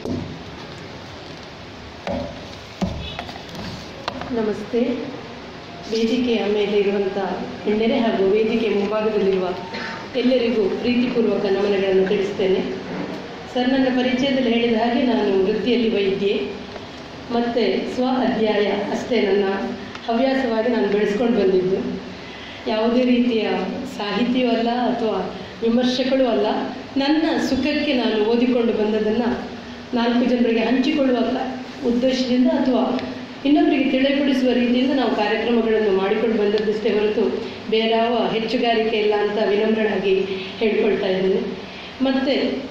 ನಮಸ್ತೆ ವೇದಿಕೆಯ ಮೇಲೆ ಇರುವಂಥ ಹೆಣ್ಣೆರೆ ಹಾಗೂ ವೇದಿಕೆ ಮುಂಭಾಗದಲ್ಲಿರುವ ಎಲ್ಲರಿಗೂ ಪ್ರೀತಿಪೂರ್ವಕ ನಮನಗಳನ್ನು ತಿಳಿಸ್ತೇನೆ ಸರ್ ನನ್ನ ಪರಿಚಯದಲ್ಲಿ ಹೇಳಿದ ಹಾಗೆ ನಾನು ವೃತ್ತಿಯಲ್ಲಿ ವೈದ್ಯೆ ಮತ್ತು ಸ್ವ ಅಧ್ಯಾಯ ಅಷ್ಟೇ ನನ್ನ ಹವ್ಯಾಸವಾಗಿ ನಾನು ಬೆಳೆಸ್ಕೊಂಡು ಬಂದಿದ್ದು ಯಾವುದೇ ರೀತಿಯ ಸಾಹಿತಿಯೂ ಅಲ್ಲ ಅಥವಾ ವಿಮರ್ಶಕರೂ ಅಲ್ಲ ನನ್ನ ಸುಖಕ್ಕೆ ನಾನು ಓದಿಕೊಂಡು ಬಂದದನ್ನು ನಾಲ್ಕು ಜನರಿಗೆ ಹಂಚಿಕೊಳ್ಳುವ ಕ- ಉದ್ದೇಶದಿಂದ ಅಥವಾ ಇನ್ನೊಬ್ಬರಿಗೆ ತಿಳಿಪಡಿಸುವ ರೀತಿಯಿಂದ ನಾವು ಕಾರ್ಯಕ್ರಮಗಳನ್ನು ಮಾಡಿಕೊಂಡು ಬಂದದ್ದಷ್ಟೇ ಹೊರತು ಬೇರಾವ ಹೆಚ್ಚುಗಾರಿಕೆ ಇಲ್ಲ ಅಂತ ವಿನಮ್ರನಾಗಿ ಹೇಳ್ಕೊಳ್ತಾ ಇದ್ದೇನೆ ಮತ್ತು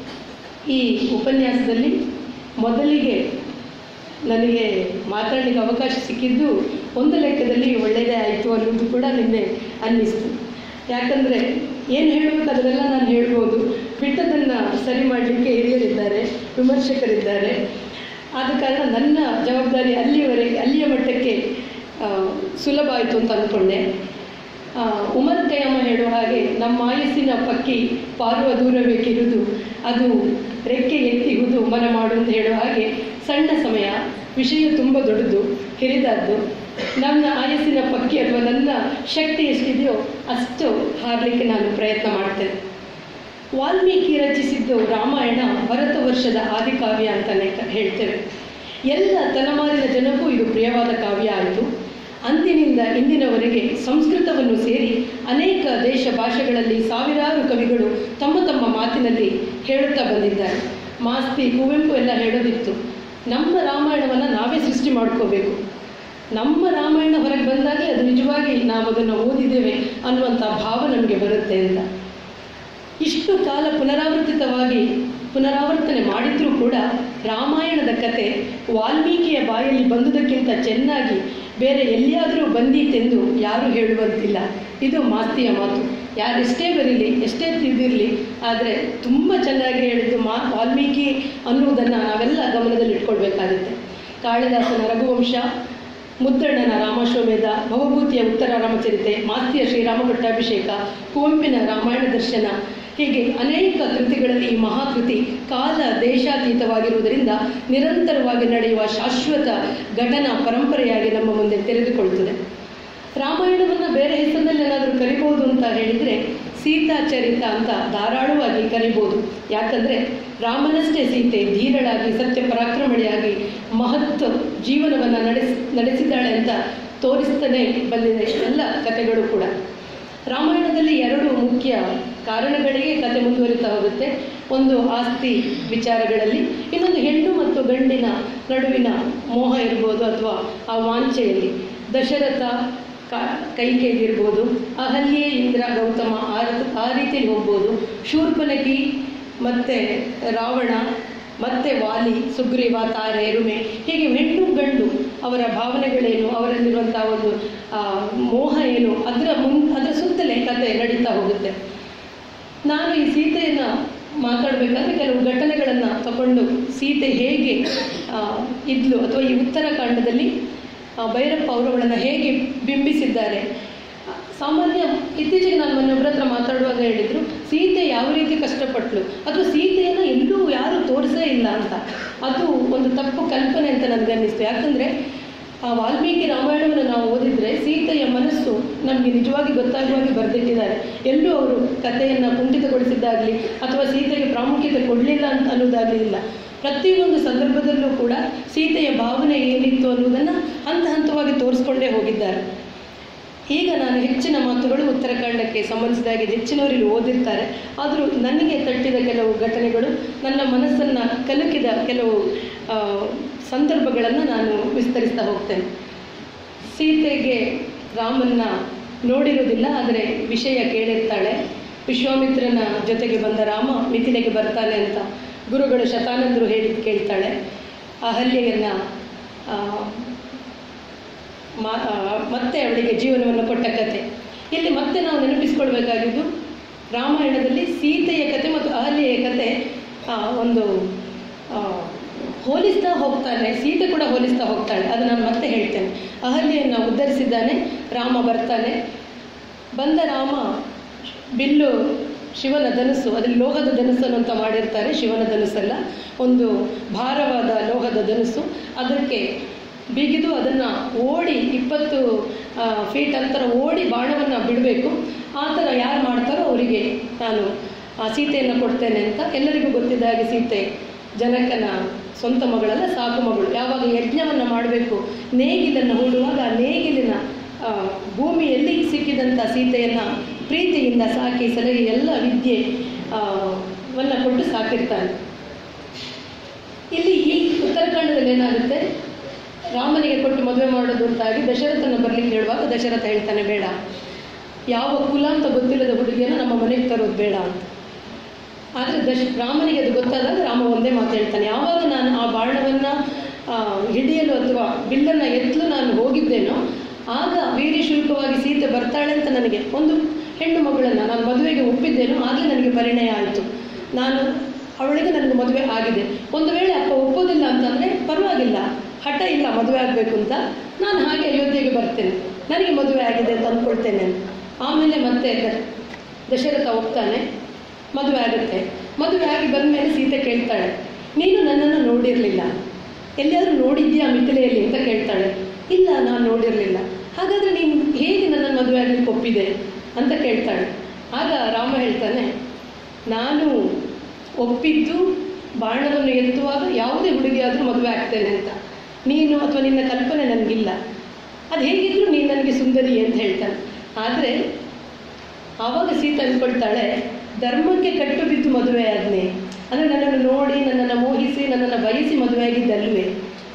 ಈ ಉಪನ್ಯಾಸದಲ್ಲಿ ಮೊದಲಿಗೆ ನನಗೆ ಮಾತಾಡಲಿಕ್ಕೆ ಅವಕಾಶ ಸಿಕ್ಕಿದ್ದು ಒಂದು ಲೆಕ್ಕದಲ್ಲಿ ಒಳ್ಳೆಯದೇ ಆಯಿತು ಅನ್ನೋದು ಕೂಡ ನಿನ್ನೆ ಅನ್ನಿಸ್ತು ಯಾಕಂದರೆ ಏನು ಹೇಳಬೇಕು ಅದನ್ನೆಲ್ಲ ನಾನು ಹೇಳ್ಬೋದು ಬಿಟ್ಟದನ್ನು ಸರಿ ಮಾಡಲಿಕ್ಕೆ ಹಿರಿಯರಿದ್ದಾರೆ ವಿಮರ್ಶಕರಿದ್ದಾರೆ ಆದ ಕಾರಣ ನನ್ನ ಜವಾಬ್ದಾರಿ ಅಲ್ಲಿಯವರೆಗೆ ಅಲ್ಲಿಯ ಮಟ್ಟಕ್ಕೆ ಆ, ಸುಲಭ ಆಯಿತು ಅಂತ ಅಂದ್ಕೊಂಡೆ ಆ, ಉಮರ್ ಕಯ್ಯಮ್ಮ ಹೇಳುವ ಹಾಗೆ ನಮ್ಮ ಆಯಸ್ಸಿನ ಪಕ್ಕಿ ಪಾರುವ ದೂರಬೇಕಿರುವುದು ಅದು ರೆಕ್ಕೆ ಎತ್ತಿಹುದು ಮನ ಮಾಡು ಅಂತ ಹೇಳುವ ಹಾಗೆ ಸಣ್ಣ ಸಮಯ ವಿಷಯ ತುಂಬ ದೊಡ್ಡದು ಹಿರಿದಾದ್ದು ನನ್ನ ಆಯಸ್ಸಿನ ಪಕ್ಕಿ ಅಥವಾ ನನ್ನ ಶಕ್ತಿ ಎಷ್ಟಿದೆಯೋ ಅಷ್ಟು ಹಾರಲಿಕ್ಕೆ ನಾನು ಪ್ರಯತ್ನ ಮಾಡ್ತೇನೆ ವಾಲ್ಮೀಕಿ ರಚಿಸಿದ್ದು ರಾಮಾಯಣ ಭರತ ವರ್ಷದ ಆದಿಕಾವ್ಯ ಅಂತಲೇ ಕ- ಹೇಳ್ತೇವೆ ಎಲ್ಲ ತಲೆಮಾರಿನ ಜನಕ್ಕೂ ಇದು ಪ್ರಿಯವಾದ ಕಾವ್ಯ ಆಯಿತು ಅಂದಿನಿಂದ ಇಂದಿನವರೆಗೆ ಸಂಸ್ಕೃತವನ್ನು ಸೇರಿ ಅನೇಕ ದೇಶ ಭಾಷೆಗಳಲ್ಲಿ ಸಾವಿರಾರು ಕವಿಗಳು ತಮ್ಮ ತಮ್ಮ ಮಾತಿನಲ್ಲಿ ಹೇಳುತ್ತಾ ಬಂದಿದ್ದಾರೆ ಮಾಸ್ತಿ ಕುವೆಂಪು ಎಲ್ಲ ಹೇಳೋದಿತ್ತು ನಮ್ಮ ರಾಮಾಯಣವನ್ನು ನಾವೇ ಸೃಷ್ಟಿ ಮಾಡ್ಕೋಬೇಕು ನಮ್ಮ ರಾಮಾಯಣ ಹೊರಗೆ ಬಂದಾಗಲೇ ಅದು ನಿಜವಾಗಿ ನಾವು ಅದನ್ನು ಓದಿದ್ದೇವೆ ಅನ್ನುವಂಥ ಭಾವ ನಮಗೆ ಬರುತ್ತೆ ಅಂತ ಇಷ್ಟು ಕಾಲ ಪುನರಾವರ್ತಿತವಾಗಿ ಪುನರಾವರ್ತನೆ ಮಾಡಿದ್ರೂ ಕೂಡ ರಾಮಾಯಣದ ಕತೆ ವಾಲ್ಮೀಕಿಯ ಬಾಯಲ್ಲಿ ಬಂದುದಕ್ಕಿಂತ ಚೆನ್ನಾಗಿ ಬೇರೆ ಎಲ್ಲಿಯಾದರೂ ಬಂದೀತೆಂದು ಯಾರೂ ಹೇಳುವಂತಿಲ್ಲ ಇದು ಮಾಸ್ತಿಯ ಮಾತು ಯಾರೆಷ್ಟೇ ಬರೀಲಿ ಎಷ್ಟೇ ತಿಳಿದಿರಲಿ ಆದರೆ ತುಂಬ ಚೆನ್ನಾಗಿ ಹೇಳಿದ್ದು ಮಾ ವಾಲ್ಮೀಕಿ ಅನ್ನುವುದನ್ನು ನಾವೆಲ್ಲ ಗಮನದಲ್ಲಿಟ್ಕೊಳ್ಬೇಕಾಗುತ್ತೆ ಕಾಳಿದಾಸನ ರಘುವಂಶ ಮುದ್ದಣ್ಣನ ರಾಮಾಶ್ವಮೇಧ ಭವಭೂತಿಯ ಉತ್ತರ ರಾಮಚರಿತೆ ಮಾಸ್ತಿಯ ಶ್ರೀರಾಮಪಟ್ಟಾಭಿಷೇಕ ಕುವೆಂಪಿನ ರಾಮಾಯಣ ದರ್ಶನ ಹೀಗೆ ಅನೇಕ ಕೃತಿಗಳಲ್ಲಿ ಈ ಮಹಾಕೃತಿ ಕಾಲ ದೇಶಾತೀತವಾಗಿರುವುದರಿಂದ ನಿರಂತರವಾಗಿ ನಡೆಯುವ ಶಾಶ್ವತ ಘಟನಾ ಪರಂಪರೆಯಾಗಿ ನಮ್ಮ ಮುಂದೆ ತೆರೆದುಕೊಳ್ಳುತ್ತದೆ ರಾಮಾಯಣವನ್ನು ಬೇರೆ ಹೆಸರಿನಲ್ಲಿ ಏನಾದರೂ ಕರಿಬೋದು ಅಂತ ಹೇಳಿದರೆ ಸೀತಾಚರಿತ ಅಂತ ಧಾರಾಳವಾಗಿ ಕರಿಬೋದು ಯಾಕಂದರೆ ರಾಮನಷ್ಟೇ ಸೀತೆ ಧೀರಳಾಗಿ ಸತ್ಯ ಪರಾಕ್ರಮಣಿಯಾಗಿ ಮಹತ್ವ ಜೀವನವನ್ನು ನಡೆಸಿ ನಡೆಸಿದ್ದಾಳೆ ಅಂತ ತೋರಿಸ್ತಾನೆ ಬಂದಿದೆ ಎಲ್ಲ ಕಥೆಗಳು ಕೂಡ ರಾಮಾಯಣದಲ್ಲಿ ಎರಡು ಮುಖ್ಯ ಕಾರಣಗಳಿಗೆ ಕತೆ ಮುಂದುವರಿತಾ ಹೋಗುತ್ತೆ ಒಂದು ಆಸ್ತಿ ವಿಚಾರಗಳಲ್ಲಿ ಇನ್ನೊಂದು ಹೆಣ್ಣು ಮತ್ತು ಗಂಡಿನ ನಡುವಿನ ಮೋಹ ಇರ್ಬೋದು ಅಥವಾ ಆ ವಾಂಛೆಯಲ್ಲಿ ದಶರಥ ಕಾ ಕೈಕೇಗಿರ್ಬೋದು ಅಹಲ್ಯೆ ಇಂದ್ರ ಗೌತಮ ಆ ಆ ರೀತಿಯಲ್ಲಿ ಹೋಗ್ಬೋದು ಶೂರ್ಪನಖಿ ಮತ್ತು ರಾವಣ ಮತ್ತೆ ವಾಲಿ ಸುಗ್ರೀವ ತಾರೆ ಎರುಮೆ ಹೀಗೆ ಹೆಣ್ಣು ಗಂಡು ಅವರ ಭಾವನೆಗಳೇನು ಅವರಲ್ಲಿರುವಂಥ ಒಂದು ಆ, ಮೋಹ ಏನು ಅದರ ಮುನ್ ಅದರ ಸುತ್ತಲೇ ಕತೆ ನಡೀತಾ ಹೋಗುತ್ತೆ ನಾನು ಈ ಸೀತೆಯನ್ನು ಮಾತಾಡಬೇಕಾದ್ರೆ ಕೆಲವು ಘಟನೆಗಳನ್ನು ತಗೊಂಡು ಸೀತೆ ಹೇಗೆ ಆ, ಇದ್ಲು ಅಥವಾ ಈ ಉತ್ತರಾಖಂಡದಲ್ಲಿ ಆ, ಭೈರಪ್ಪ ಅವರುಗಳನ್ನು ಹೇಗೆ ಬಿಂಬಿಸಿದ್ದಾರೆ ಸಾಮಾನ್ಯ ಇತ್ತೀಚೆಗೆ ನಾನು ಮೊನ್ನೆ ಒಬ್ಬರ ಹತ್ರ ಮಾತಾಡುವಾಗ ಹೇಳಿದರು ಸೀತೆ ಯಾವ ರೀತಿ ಕಷ್ಟಪಟ್ಲು ಅಥವಾ ಸೀತೆಯನ್ನು ಎಲ್ಲೂ ಯಾರೂ ತೋರಿಸೇ ಇಲ್ಲ ಅಂತ ಅದು ಒಂದು ತಪ್ಪು ಕಲ್ಪನೆ ಅಂತ ನನಗನ್ನಿಸ್ತು ಯಾಕಂದರೆ ಆ ವಾಲ್ಮೀಕಿ ರಾಮಾಯಣವನ್ನು ನಾವು ಓದಿದರೆ ಸೀತೆಯ ಮನಸ್ಸು ನಮಗೆ ನಿಜವಾಗಿ ಗೊತ್ತಾಗುವಾಗಿ ಬರೆದಿಟ್ಟಿದ್ದಾರೆ ಎಲ್ಲೂ ಅವರು ಕಥೆಯನ್ನು ಕುಂಠಿತಗೊಳಿಸಿದ್ದಾಗಲಿ ಅಥವಾ ಸೀತೆಗೆ ಪ್ರಾಮುಖ್ಯತೆ ಕೊಡಲಿಲ್ಲ ಅಂತ ಅನ್ನೋದಾಗಲಿ ಇಲ್ಲ ಪ್ರತಿಯೊಂದು ಸಂದರ್ಭದಲ್ಲೂ ಕೂಡ ಸೀತೆಯ ಭಾವನೆ ಏನಿತ್ತು ಅನ್ನೋದನ್ನು ಹಂತ ಹಂತವಾಗಿ ತೋರಿಸ್ಕೊಂಡೇ ಹೋಗಿದ್ದಾರೆ ಈಗ ನಾನು ಹೆಚ್ಚಿನ ಮಾತುಗಳು ಉತ್ತರಾಖಂಡಕ್ಕೆ ಸಂಬಂಧಿಸಿದಾಗಿದೆ ಹೆಚ್ಚಿನವರು ಇಲ್ಲಿ ಓದಿರ್ತಾರೆ ಆದರೂ ನನಗೆ ತಟ್ಟಿದ ಕೆಲವು ಘಟನೆಗಳು ನನ್ನ ಮನಸ್ಸನ್ನು ಕಲಕಿದ ಕೆಲವು ಆ, ಸಂದರ್ಭಗಳನ್ನು ನಾನು ವಿಸ್ತರಿಸ್ತಾ ಹೋಗ್ತೇನೆ ಸೀತೆಗೆ ರಾಮನ್ನ ನೋಡಿರುವುದಿಲ್ಲ ಆದರೆ ವಿಷಯ ಕೇಳಿರ್ತಾಳೆ ವಿಶ್ವಾಮಿತ್ರನ ಜೊತೆಗೆ ಬಂದ ರಾಮ ಮಿಥಿಲೆಗೆ ಬರ್ತಾನೆ ಅಂತ ಗುರುಗಳು ಶತಾನಂದರು ಹೇಳಿದ್ದು ಕೇಳ್ತಾಳೆ ಅಹಲ್ಯೆಯನ್ನು ಮಾ ಆ, ಮತ್ತೆ ಅವಳಿಗೆ ಜೀವನವನ್ನು ಕೊಟ್ಟ ಕತೆ ಇಲ್ಲಿ ಮತ್ತೆ ನಾವು ನೆನಪಿಸ್ಕೊಳ್ಬೇಕಾಗಿದ್ದು ರಾಮಾಯಣದಲ್ಲಿ ಸೀತೆಯ ಕತೆ ಮತ್ತು ಅಹಲ್ಯೆಯ ಕತೆ ಆ, ಒಂದು ಆ, ಹೋಲಿಸ್ತಾ ಹೋಗ್ತಾನೆ ಸೀತೆ ಕೂಡ ಹೋಲಿಸ್ತಾ ಹೋಗ್ತಾಳೆ ಅದು ನಾನು ಮತ್ತೆ ಹೇಳ್ತೇನೆ ಅಹಲ್ಯೆಯನ್ನು ಉದ್ಧರಿಸಿದ್ದಾನೆ ರಾಮ ಬರ್ತಾನೆ ಬಂದ ರಾಮ ಬಿಲ್ಲು ಶಿವನ ಧನುಸ್ಸು ಅದ್ರಲ್ಲಿ ಲೋಹದ ಧನುಸ್ಸನ್ನು ಅಂತ ಮಾಡಿರ್ತಾರೆ ಶಿವನ ಧನುಸ್ಸಲ್ಲ ಒಂದು ಭಾರವಾದ ಲೋಹದ ಧನುಸ್ಸು ಅದಕ್ಕೆ ಬಿಗಿದು ಅದನ್ನು ಓಡಿ ಇಪ್ಪತ್ತು ಫೀಟ್ ಅಂತರ ಓಡಿ ಬಾಣವನ್ನು ಬಿಡಬೇಕು ಆ ಥರ ಯಾರು ಮಾಡ್ತಾರೋ ಅವರಿಗೆ ನಾನು ಆ ಸೀತೆಯನ್ನು ಕೊಡ್ತೇನೆ ಅಂತ ಎಲ್ಲರಿಗೂ ಗೊತ್ತಿದ್ದ ಹಾಗೆ ಸೀತೆ ಜನಕನ ಸ್ವಂತ ಮಗಳಲ್ಲ ಸಾಕು ಮಗಳು ಯಾವಾಗ ಯಜ್ಞವನ್ನು ಮಾಡಬೇಕು ನೇಗಿಲನ್ನು ಹೂಡುವಾಗ ಆ ನೇಗಿಲಿನ ಆ, ಭೂಮಿಯಲ್ಲಿ ಸಿಕ್ಕಿದಂಥ ಸೀತೆಯನ್ನು ಪ್ರೀತಿಯಿಂದ ಸಾಕಿ ಸಲಹಿ ಎಲ್ಲ ವಿದ್ಯೆ ಆ, ವನ್ನ ಕೊಟ್ಟು ಸಾಕಿರ್ತಾನೆ ಇಲ್ಲಿ ಈ ಉತ್ತರಾಖಂಡದಲ್ಲಿ ಏನಾಗುತ್ತೆ ರಾಮನಿಗೆ ಕೊಟ್ಟು ಮದುವೆ ಮಾಡೋದು ಅಂತಾಗಿ ದಶರಥನ ಬರ್ಲಿಕ್ಕೆ ಹೇಳುವಾಗ ದಶರಥ ಹೇಳ್ತಾನೆ ಬೇಡ ಯಾವ ಕುಲ ಅಂತ ಗೊತ್ತಿಲ್ಲದ ಹುಡುಗಿಯನ್ನು ನಮ್ಮ ಮನೆಗೆ ತರೋದು ಬೇಡ ಅಂತ ಆದರೆ ದಶ ರಾಮನಿಗೆ ಅದು ಗೊತ್ತಾದಾಗ ರಾಮ ಒಂದೇ ಮಾತು ಹೇಳ್ತಾನೆ ಯಾವಾಗ ನಾನು ಆ ಬಾಣವನ್ನು ಹಿಡಿಯಲು ಅಥವಾ ಬಿಲ್ಲನ್ನು ಎತ್ತಲು ನಾನು ಹೋಗಿದ್ದೇನೋ ಆಗ ವೀರ್ಯಶುಲ್ಕವಾಗಿ ಸೀತೆ ಬರ್ತಾಳೆ ಅಂತ ನನಗೆ ಒಂದು ಹೆಣ್ಣು ಮಗಳನ್ನು ನಾನು ಮದುವೆಗೆ ಒಪ್ಪಿದ್ದೇನೋ ಆಗಲೇ ನನಗೆ ಪರಿಣಯ ಆಯಿತು ನಾನು ಅವಳಿಗೆ ನನಗೆ ಮದುವೆ ಆಗಿದೆ ಒಂದು ವೇಳೆ ಅಪ್ಪ ಒಪ್ಪೋದಿಲ್ಲ ಅಂತಂದರೆ ಪರವಾಗಿಲ್ಲ ಹಠ ಇಲ್ಲ ಮದುವೆ ಆಗಬೇಕು ಅಂತ ನಾನು ಹಾಗೆ ಅಯೋಧ್ಯೆಗೆ ಬರ್ತೇನೆ ನನಗೆ ಮದುವೆ ಆಗಿದೆ ಅಂತ ಅಂದ್ಕೊಳ್ತೇನೆ ಅಂತ. ಆಮೇಲೆ ಮತ್ತೆ ದ- ದಶರಥ ಒಪ್ತಾನೆ ಮದುವೆ ಆಗುತ್ತೆ ಮದುವೆ ಆಗಿ ಬಂದಮೇಲೆ ಸೀತೆ ಕೇಳ್ತಾಳೆ ನೀನು ನನ್ನನ್ನು ನೋಡಿರಲಿಲ್ಲ ಎಲ್ಲಿಯಾದರೂ ನೋಡಿದ್ಯಾ ಮಿಥಿಲೆಯಲ್ಲಿ ಅಂತ ಕೇಳ್ತಾಳೆ ಇಲ್ಲ ನಾನು ನೋಡಿರಲಿಲ್ಲ ಹಾಗಾದರೆ ನೀನು ಹೇಗೆ ನನ್ನನ್ನು ಮದುವೆ ಆಗಲಿಕ್ಕೆ ಒಪ್ಪಿದೆ ಅಂತ ಕೇಳ್ತಾಳೆ ಆಗ ರಾಮ ಹೇಳ್ತಾನೆ ನಾನು ಒಪ್ಪಿದ್ದು ಬಾಣವನ್ನು ಎತ್ತುವಾಗ ಯಾವುದೇ ಹುಡುಗಿಯಾದರೂ ಮದುವೆ ಆಗ್ತೇನೆ ಅಂತ ನೀನು ಅಥವಾ ನಿನ್ನ ಕಲ್ಪನೆ ನನಗಿಲ್ಲ ಅದು ಹೇಗಿದ್ರೂ ನೀನು ನನಗೆ ಸುಂದರಿ ಅಂತ ಹೇಳ್ತಾನೆ ಆದರೆ ಆವಾಗ ಸೀತೆ ಅಂದ್ಕೊಳ್ತಾಳೆ ಧರ್ಮಕ್ಕೆ ಕಟ್ಟು ಬಿದ್ದು ಮದುವೆ ಆದ್ನೆ ಅಂದರೆ ನನ್ನನ್ನು ನೋಡಿ ನನ್ನನ್ನು ಮೋಹಿಸಿ ನನ್ನನ್ನು ಬಯಸಿ ಮದುವೆ ಆಗಿದ್ದಲ್ವೇ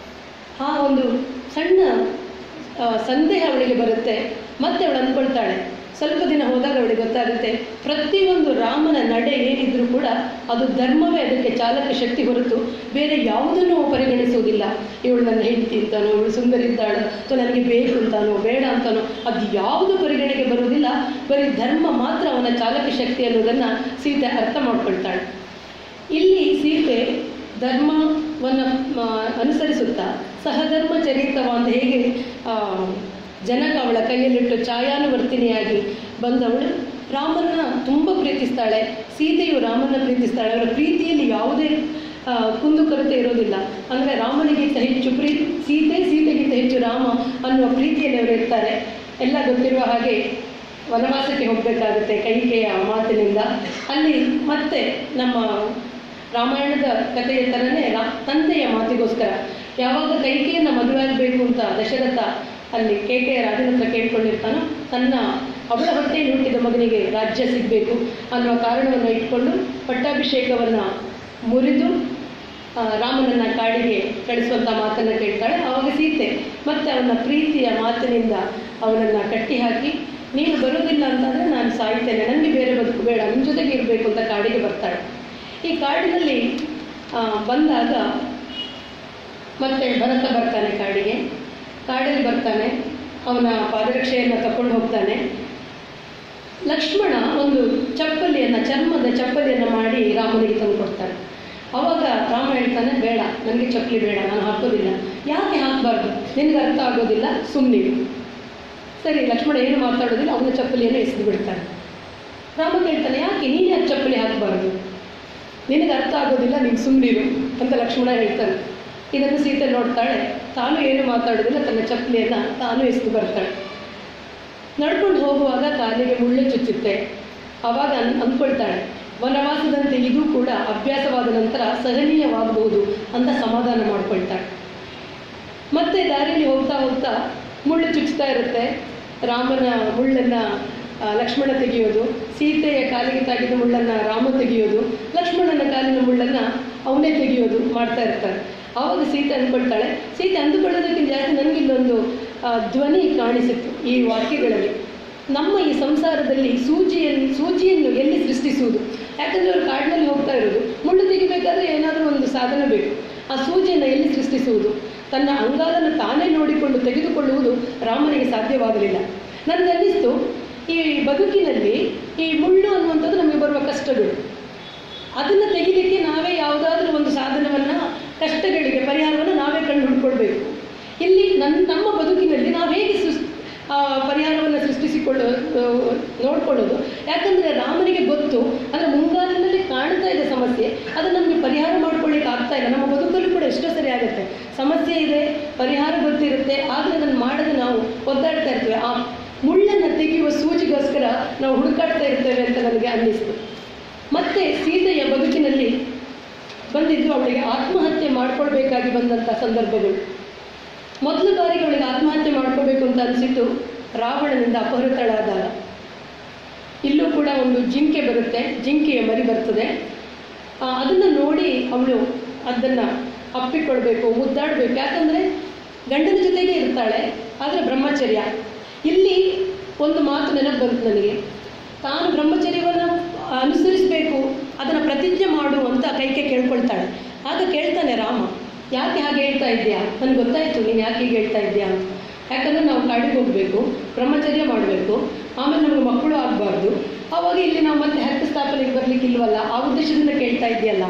ಆ ಒಂದು ಸಣ್ಣ ಆ, ಸಂದೇಹ ಅವಳಿಗೆ ಬರುತ್ತೆ ಮತ್ತೆ ಅವಳು ಅಂದ್ಕೊಳ್ತಾಳೆ ಸ್ವಲ್ಪ ದಿನ ಹೋದಾಗ ಅವಳಿಗೆ ಗೊತ್ತಾಗುತ್ತೆ ಪ್ರತಿಯೊಂದು ರಾಮನ ನಡೆ ಏನಿದ್ರೂ ಕೂಡ ಅದು ಧರ್ಮವೇ ಅದಕ್ಕೆ ಚಾಲಕ ಶಕ್ತಿ ಹೊರತು ಬೇರೆ ಯಾವುದನ್ನು ಅವ ಪರಿಗಣಿಸುವುದಿಲ್ಲ ಇವಳು ನನ್ನ ಹೆಂಡತಿ ಅಂತಾನೋ ಇವಳು ಸುಂದರ ಇದ್ದಾಳು ಅಥವಾ ನನಗೆ ಬೇಕು ಅಂತಾನೋ ಬೇಡ ಅಂತಾನೋ ಅದು ಯಾವುದು ಪರಿಗಣನೆಗೆ ಬರುವುದಿಲ್ಲ ಬರೀ ಧರ್ಮ ಮಾತ್ರ ಅವನ ಚಾಲಕ ಶಕ್ತಿ ಅನ್ನೋದನ್ನು ಸೀತೆ ಅರ್ಥ ಮಾಡ್ಕೊಳ್ತಾಳೆ ಇಲ್ಲಿ ಸೀತೆ ಧರ್ಮವನ್ನು ಆ, ಅನುಸರಿಸುತ್ತಾ ಸಹಧರ್ಮ ಚರಿತವ ಅಂತ ಹೇಗೆ ಆ, ಜನಕ ಅವಳ ಕೈಯಲ್ಲಿಟ್ಟು ಛಾಯಾನುವರ್ತಿನಿಯಾಗಿ ಬಂದವಳು ರಾಮನ್ನ ತುಂಬ ಪ್ರೀತಿಸ್ತಾಳೆ ಸೀತೆಯು ರಾಮನ ಪ್ರೀತಿಸ್ತಾಳೆ ಅವರ ಪ್ರೀತಿಯಲ್ಲಿ ಯಾವುದೇ ಆ, ಕುಂದುಕೊರತೆ ಇರೋದಿಲ್ಲ ಅಂದರೆ ರಾಮನಿಗಿಂತ ಹೆಚ್ಚು ಪ್ರೀ ಸೀತೆ ಸೀತೆಗಿಂತ ಹೆಚ್ಚು ರಾಮ ಅನ್ನುವ ಪ್ರೀತಿಯಲ್ಲಿ ಅವರು ಇರ್ತಾರೆ ಎಲ್ಲ ಗೊತ್ತಿರುವ ಹಾಗೆ ವನವಾಸಕ್ಕೆ ಹೋಗಬೇಕಾಗುತ್ತೆ ಕೈಕೆಯ ಮಾತಿನಿಂದ ಅಲ್ಲಿ ಮತ್ತೆ ನಮ್ಮ ರಾಮಾಯಣದ ಕಥೆಯ ಥರನೇ ರಾ ತಂದೆಯ ಮಾತಿಗೋಸ್ಕರ ಯಾವಾಗ ಕೈಕೆಯನ್ನು ಮದುವೆ ಆಗಬೇಕು ಅಂತ ದಶರಥ ಅಲ್ಲಿ ಕೇಕೆಯ ರಾಜನ ಹತ್ರ ಕೇಳ್ಕೊಂಡಿರ್ತಾನೋ ತನ್ನ ಅವಳ ಹೊಟ್ಟೆಯಲ್ಲಿ ಹುಟ್ಟಿದ ಮಗನಿಗೆ ರಾಜ್ಯ ಸಿಗಬೇಕು ಅನ್ನುವ ಕಾರಣವನ್ನು ಇಟ್ಕೊಂಡು ಪಟ್ಟಾಭಿಷೇಕವನ್ನು ಮುರಿದು ಆ, ರಾಮನನ್ನ ಕಾಡಿಗೆ ಕಳಿಸುವಂಥ ಮಾತನ್ನು ಕೇಳ್ತಾಳೆ ಆವಾಗ ಸೀತೆ ಮತ್ತೆ ಅವನ ಪ್ರೀತಿಯ ಮಾತಿನಿಂದ ಅವನನ್ನು ಕಟ್ಟಿ ಹಾಕಿ ನೀನು ಬರೋದಿಲ್ಲ ಅಂತಂದರೆ ನಾನು ಸಾಯ್ತೇನೆ ನನಗೆ ಬೇರೆ ಬದುಕು ಬೇಡ ನಿಮ್ಮ ಜೊತೆಗೆ ಇರಬೇಕು ಅಂತ ಕಾಡಿಗೆ ಬರ್ತಾಳೆ ಈ ಕಾಡಿನಲ್ಲಿ ಆ, ಬಂದಾಗ ಮತ್ತೆ ಭರತ ಬರ್ತಾನೆ ಕಾಡಿಗೆ ಕಾಡಲ್ಲಿ ಬರ್ತಾನೆ ಅವನ ಪಾದರಕ್ಷೆಯನ್ನು ತಕೊಂಡು ಹೋಗ್ತಾನೆ ಲಕ್ಷ್ಮಣ ಒಂದು ಚಪ್ಪಲಿಯನ್ನು ಚರ್ಮದ ಚಪ್ಪಲಿಯನ್ನು ಮಾಡಿ ರಾಮನಿಗೆ ತಂದು ಕೊಡ್ತಾನೆ ಅವಾಗ ರಾಮ ಹೇಳ್ತಾನೆ ಬೇಡ ನನಗೆ ಚಪ್ಪಲಿ ಬೇಡ ನಾನು ಹಾಕೋದಿಲ್ಲ ಯಾಕೆ ಹಾಕಬಾರ್ದು ನಿನಗೆ ಅರ್ಥ ಆಗೋದಿಲ್ಲ ಸುಮ್ಮನಿರು ಸರಿ ಲಕ್ಷ್ಮಣ ಏನು ಮಾತಾಡೋದಿಲ್ಲ ಅವನ ಚಪ್ಪಲಿಯನ್ನು ಎಸೆದು ಬಿಡ್ತಾನೆ ರಾಮ ಕೇಳ್ತಾನೆ ಯಾಕೆ ನೀನು ಯಾಕೆ ಚಪ್ಪಲಿ ಹಾಕಬಾರ್ದು ನಿನಗೆ ಅರ್ಥ ಆಗೋದಿಲ್ಲ ನೀನು ಸುಮ್ಮನಿರು ಅಂತ ಲಕ್ಷ್ಮಣ ಹೇಳ್ತಾನೆ ಇದನ್ನು ಸೀತೆ ನೋಡ್ತಾಳೆ ತಾನು ಏನು ಮಾತಾಡೋದಿಲ್ಲ ತನ್ನ ಚಪ್ಪಲಿಯನ್ನು ತಾನು ಎಸೆದು ಬರ್ತಾಳೆ ನಡ್ಕೊಂಡು ಹೋಗುವಾಗ ಕಾಲಿಗೆ ಮುಳ್ಳು ಚುಚ್ಚುತ್ತೆ ಆವಾಗ ಅನ್ ಅಂದ್ಕೊಳ್ತಾಳೆ ವನವಾಸದಂತೆ ಇದು ಕೂಡ ಅಭ್ಯಾಸವಾದ ನಂತರ ಸಹನೀಯವಾಗಬಹುದು ಅಂತ ಸಮಾಧಾನ ಮಾಡ್ಕೊಳ್ತಾಳೆ ಮತ್ತೆ ದಾರಿಯಲ್ಲಿ ಹೋಗ್ತಾ ಹೋಗ್ತಾ ಮುಳ್ಳು ಚುಚ್ಚುತ್ತಾ ಇರುತ್ತೆ ರಾಮನ ಮುಳ್ಳನ್ನು ಆ, ಲಕ್ಷ್ಮಣ ತೆಗೆಯೋದು ಸೀತೆಯ ಕಾಲಿಗೆ ತಾಗಿದ ಮುಳ್ಳನ್ನು ರಾಮ ತೆಗೆಯೋದು ಲಕ್ಷ್ಮಣನ ಕಾಲಿನ ಮುಳ್ಳನ್ನು ಅವನೇ ತೆಗೆಯೋದು ಮಾಡ್ತಾ ಇರ್ತಾರೆ ಆವಾಗ ಸೀತೆ ಅಂದ್ಕೊಳ್ತಾಳೆ ಸೀತೆ ಅಂದುಕೊಳ್ಳೋದಕ್ಕಿಂತ ಜಾಸ್ತಿ ನನಗಿಲ್ಲೊಂದು ಆ, ಧ್ವನಿ ಕಾಣಿಸಿತ್ತು ಈ ವಾಕ್ಯಗಳಲ್ಲಿ ನಮ್ಮ ಈ ಸಂಸಾರದಲ್ಲಿ ಸೂಜಿಯನ್ನು ಸೂಜಿಯನ್ನು ಎಲ್ಲಿ ಸೃಷ್ಟಿಸುವುದು ಯಾಕಂದರೆ ಅವರು ಕಾಡಿನಲ್ಲಿ ಹೋಗ್ತಾ ಇರೋದು ಮುಳ್ಳು ತೆಗಿಬೇಕಾದ್ರೆ ಏನಾದರೂ ಒಂದು ಸಾಧನ ಬೇಕು ಆ ಸೂಜಿಯನ್ನು ಎಲ್ಲಿ ಸೃಷ್ಟಿಸುವುದು ತನ್ನ ಅಂಗಾಲನ್ನು ತಾನೇ ನೋಡಿಕೊಂಡು ತೆಗೆದುಕೊಳ್ಳುವುದು ರಾಮನಿಗೆ ಸಾಧ್ಯವಾಗಲಿಲ್ಲ ನನಗನ್ನಿಸ್ತು ಈ ಬದುಕಿನಲ್ಲಿ ಈ ಮುಳ್ಳು ಅನ್ನುವಂಥದ್ದು ನಮಗೆ ಬರುವ ಕಷ್ಟಗಳು ಅದನ್ನು ತೆಗಿಲಿಕ್ಕೆ ನಾವೇ ಯಾವುದಾದ್ರೂ ಒಂದು ಸಾಧನವನ್ನು ಕಷ್ಟಗಳಿಗೆ ಪರಿಹಾರವನ್ನು ನಾವೇ ಕಂಡು ಹುಡ್ಕೊಳ್ಬೇಕು ಇಲ್ಲಿ ನನ್ನ ನಮ್ಮ ಬದುಕಿನಲ್ಲಿ ನಾವು ಹೇಗೆ ಸೃಸ್ ಆ, ಪರಿಹಾರವನ್ನು ಸೃಷ್ಟಿಸಿ ಉಳಿಸಿಕೊಳ್ಳೋ ನೋಡ್ಕೊಳ್ಳೋದು ಯಾಕಂದರೆ ರಾಮನಿಗೆ ಗೊತ್ತು ಅಂದರೆ ಮುಂಗಾರಿನಲ್ಲಿ ಕಾಣ್ತಾ ಇದೆ ಸಮಸ್ಯೆ ಅದನ್ನು ನಮಗೆ ಪರಿಹಾರ ಮಾಡ್ಕೊಳ್ಳಿಕ್ಕೆ ಆಗ್ತಾ ಇಲ್ಲ ನಮ್ಮ ಬದುಕಲ್ಲೂ ಕೂಡ ಎಷ್ಟೋ ಸರಿ ಆಗುತ್ತೆ ಸಮಸ್ಯೆ ಇದೆ ಪರಿಹಾರ ಗೊತ್ತಿರುತ್ತೆ ಆದರೆ ಅದನ್ನು ಮಾಡದೆ ನಾವು ಒದ್ದಾಡ್ತಾ ಇರ್ತೇವೆ ಆ ಮುಳ್ಳನ್ನು ತೆಗೆಯುವ ಸೂಜಿಗೋಸ್ಕರ ನಾವು ಹುಡುಕಾಡ್ತಾ ಇರ್ತೇವೆ ಅಂತ ನನಗೆ ಅನ್ನಿಸ್ತು ಮತ್ತೆ ಸೀತೆಯ ಬದುಕಿನಲ್ಲಿ ಬಂದಿದ್ದು ಅವಳಿಗೆ ಆತ್ಮಹತ್ಯೆ ಮಾಡ್ಕೊಳ್ಬೇಕಾಗಿ ಬಂದಂಥ ಸಂದರ್ಭಗಳು ಮೊದಲ ಬಾರಿಗೆ ಅವಳಿಗೆ ಆತ್ಮಹತ್ಯೆ ಮಾಡ್ಕೋಬೇಕು ಅಂತ ಅನಿಸಿದ್ದು ರಾವಣನಿಂದ ಅಪಹೃತಳಾದಾಗ ಇಲ್ಲೂ ಕೂಡ ಒಂದು ಜಿಂಕೆ ಬರುತ್ತೆ ಜಿಂಕೆಯ ಮರಿ ಬರ್ತದೆ ಅದನ್ನು ನೋಡಿ ಅವಳು ಅದನ್ನು ಅಪ್ಪಿಕೊಳ್ಬೇಕು ಮುದ್ದಾಡಬೇಕು ಯಾಕಂದರೆ ಗಂಡನ ಜೊತೆಗೆ ಇರ್ತಾಳೆ ಆದರೆ ಬ್ರಹ್ಮಚರ್ಯ ಇಲ್ಲಿ ಒಂದು ಮಾತು ನೆನಪು ಬಂತು ನನಗೆ ತಾನು ಬ್ರಹ್ಮಚರ್ಯವನ್ನು ಅನುಸರಿಸಬೇಕು ಅದನ್ನು ಪ್ರತಿಜ್ಞೆ ಮಾಡು ಅಂತ ಕೈಕೆ ಕೇಳ್ಕೊಳ್ತಾಳೆ ಆಗ ಕೇಳ್ತಾನೆ ರಾಮ ಯಾಕೆ ಹಾಗೆ ಹೇಳ್ತಾ ಇದ್ದೀಯಾ ನನಗೆ ಗೊತ್ತಾಯಿತು ನೀನು ಯಾಕೆ ಹೀಗೆ ಹೇಳ್ತಾ ಇದ್ದೀಯಾ ಅಂತ ಯಾಕಂದರೆ ನಾವು ಕಾಡಿಗೆ ಹೋಗಬೇಕು ಬ್ರಹ್ಮಚರ್ಯ ಮಾಡಬೇಕು ಆಮೇಲೆ ನಮಗೆ ಮಕ್ಕಳು ಆಗಬಾರ್ದು ಆವಾಗ ಇಲ್ಲಿ ನಾವು ಮತ್ತೆ ಹತ್ತು ಸ್ಥಾಪನೆಗೆ ಬರಲಿಕ್ಕೆ ಇಲ್ವಲ್ಲ ಆ ಉದ್ದೇಶದಿಂದ ಕೇಳ್ತಾ ಇದೆಯಲ್ಲ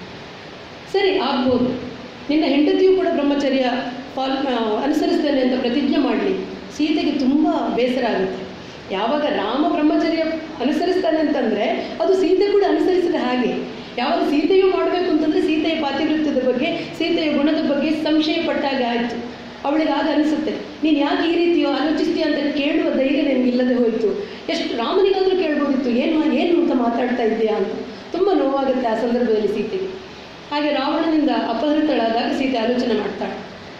ಸರಿ ಆಗ್ಬೋದು ನಿನ್ನ ಹೆಂಡತಿಯೂ ಕೂಡ ಬ್ರಹ್ಮಚರ್ಯ ಫಾಲ್ ಅನುಸರಿಸ್ತೇನೆ ಅಂತ ಪ್ರತಿಜ್ಞೆ ಮಾಡಲಿ ಸೀತೆಗೆ ತುಂಬ ಬೇಸರ ಆಗುತ್ತೆ ಯಾವಾಗ ರಾಮ ಬ್ರಹ್ಮಚರ್ಯ ಅನುಸರಿಸ್ತಾನೆ ಅಂತಂದರೆ ಅದು ಸೀತೆ ಕೂಡ ಅನುಸರಿಸಿದ ಹಾಗೆ ಯಾವಾಗ ಸೀತೆಯೂ ಮಾಡಬೇಕು ಅಂತಂದರೆ ಸೀತೆಯ ಪಾತಿವೃತ್ಯದ ಬಗ್ಗೆ ಸೀತೆಯ ಗುಣದ ಬಗ್ಗೆ ಸಂಶಯ ಪಟ್ಟಾಗ ಆಯಿತು ಅವಳಿಗೆ ಆಗ ಅನಿಸುತ್ತೆ ನೀನು ಯಾಕೆ ಈ ರೀತಿಯೋ ಆಲೋಚಿಸ್ತೀಯ ಅಂತ ಕೇಳುವ ಧೈರ್ಯ ನಿನಗಿಲ್ಲದೆ ಹೋಯಿತು ಎಷ್ಟು ರಾಮನಿಗಾದರೂ ಕೇಳ್ಬೋದಿತ್ತು ಏನು ಏನು ಅಂತ ಮಾತಾಡ್ತಾ ಇದೆಯಾ ಅಂತ ತುಂಬ ನೋವಾಗುತ್ತೆ ಆ ಸಂದರ್ಭದಲ್ಲಿ ಸೀತೆಗೆ ಹಾಗೆ ರಾವಣನಿಂದ ಅಪಹೃತಳಾದಾಗ ಸೀತೆ ಆಲೋಚನೆ ಮಾಡ್ತಾಳೆ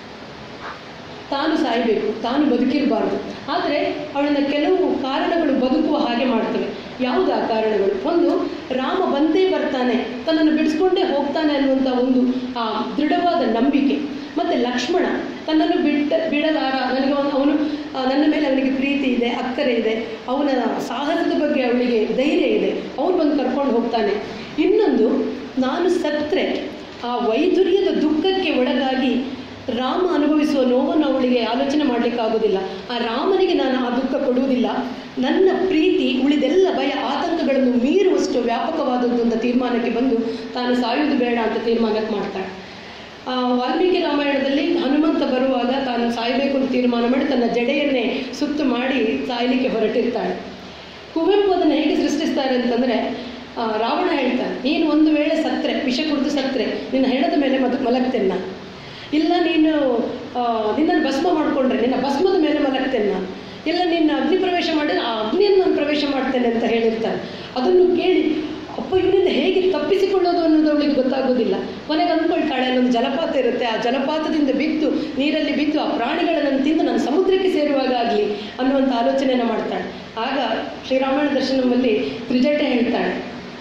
ತಾನು ಸಾಯಬೇಕು ತಾನು ಬದುಕಿರಬಾರ್ದು ಆದರೆ ಅವಳನ್ನ ಕೆಲವು ಕಾರಣಗಳು ಬದುಕುವ ಹಾಗೆ ಮಾಡ್ತವೆ ಯಾವುದು ಆ ಕಾರಣಗಳು ಒಂದು ರಾಮ ಬಂದೇ ಬರ್ತಾನೆ ತನ್ನನ್ನು ಬಿಡಿಸ್ಕೊಂಡೇ ಹೋಗ್ತಾನೆ ಅನ್ನುವಂಥ ಒಂದು ಆ ದೃಢವಾದ ನಂಬಿಕೆ ಮತ್ತು ಲಕ್ಷ್ಮಣ ತನ್ನನ್ನು ಬಿಟ್ಟ ಬಿಡಲಾರ ನನಗೆ ಅವನು ಅವನು ಆ, ನನ್ನ ಮೇಲೆ ಅವನಿಗೆ ಪ್ರೀತಿ ಇದೆ ಅಕ್ಕರೆ ಇದೆ ಅವನ ಸಾಹಸದ ಬಗ್ಗೆ ಅವಳಿಗೆ ಧೈರ್ಯ ಇದೆ ಅವನು ಬಂದು ಕರ್ಕೊಂಡು ಹೋಗ್ತಾನೆ ಇನ್ನೊಂದು ನಾನು ಸತ್ರೆ ಆ ವೈದುರ್ಯದ ದುಃಖಕ್ಕೆ ಒಳಗಾಗಿ ರಾಮ ಅನುಭವಿಸುವ ನೋವನ್ನು ಅವಳಿಗೆ ಆಲೋಚನೆ ಮಾಡಲಿಕ್ಕಾಗೋದಿಲ್ಲ ಆ ರಾಮನಿಗೆ ನಾನು ಆ ದುಃಖ ಕೊಡುವುದಿಲ್ಲ ನನ್ನ ಪ್ರೀತಿ ಉಳಿದೆಲ್ಲ ಭಯ ಆತಂಕಗಳನ್ನು ಮೀರುವಷ್ಟು ವ್ಯಾಪಕವಾದದ್ದು ಅಂತ ತೀರ್ಮಾನಕ್ಕೆ ಬಂದು ತಾನು ಸಾಯುವುದು ಬೇಡ ಅಂತ ತೀರ್ಮಾನಕ್ಕೆ ಮಾಡ್ತಾಳೆ ಆ, ವಾಲ್ಮೀಕಿ ರಾಮಾಯಣದಲ್ಲಿ ಹನುಮಂತ ಬರುವಾಗ ತಾನು ಸಾಯಬೇಕು ಅಂತ ತೀರ್ಮಾನ ಮಾಡಿ ತನ್ನ ಜಡೆಯನ್ನೇ ಸುತ್ತು ಮಾಡಿ ಸಾಯಲಿಕ್ಕೆ ಹೊರಟಿರ್ತಾಳೆ ಕುವೆಂಪು ಅದನ್ನು ಹೇಗೆ ಸೃಷ್ಟಿಸ್ತಾರೆ ಅಂತಂದರೆ ರಾವಣ ಹೇಳ್ತಾನೆ ನೀನು ಒಂದು ವೇಳೆ ಸತ್ರೆ ವಿಷ ಕುಡಿದು ಸತ್ರೆ ನಿನ್ನ ಹೆಣದ ಮೇಲೆ ಮದು ಮಲಗ್ತೇನೆ ನಾನು ಇಲ್ಲ ನೀನು ಆ, ನಿನ್ನನ್ನು ಭಸ್ಮ ಮಾಡಿಕೊಂಡ್ರೆ ನಿನ್ನ ಭಸ್ಮದ ಮೇಲೆ ಮಲಗ್ತೇನೆ ನಾನು ಇಲ್ಲ ನಿನ್ನ ಅಗ್ನಿ ಪ್ರವೇಶ ಮಾಡಿದ್ರೆ ಆ ಅಗ್ನಿಯನ್ನು ನಾನು ಪ್ರವೇಶ ಮಾಡ್ತೇನೆ ಅಂತ ಹೇಳಿರ್ತಾನೆ ಅದನ್ನು ಕೇಳಿ ಅಪ್ಪ ಇವನಿಂದ ಹೇಗೆ ತಪ್ಪಿಸಿಕೊಳ್ಳೋದು ಅನ್ನೋದು ಅವಳಿಗೆ ಗೊತ್ತಾಗೋದಿಲ್ಲ ಕೊನೆಗೆ ಅಂದ್ಕೊಳ್ತಾಳೆ ಅಲ್ಲೊಂದು ಜಲಪಾತ ಇರುತ್ತೆ ಆ ಜಲಪಾತದಿಂದ ಬಿದ್ದು ನೀರಲ್ಲಿ ಬಿದ್ದು ಆ ಪ್ರಾಣಿಗಳನ್ನು ತಿಂದು ನಾನು ಸಮುದ್ರಕ್ಕೆ ಸೇರುವಾಗ ಆಗಲಿ ಅನ್ನುವಂಥ ಆಲೋಚನೆಯನ್ನು ಮಾಡ್ತಾಳೆ ಆಗ ಶ್ರೀರಾಮಾಯಣ ದರ್ಶನದಲ್ಲಿ ತ್ರಿಜಟೆ ಹೇಳ್ತಾಳೆ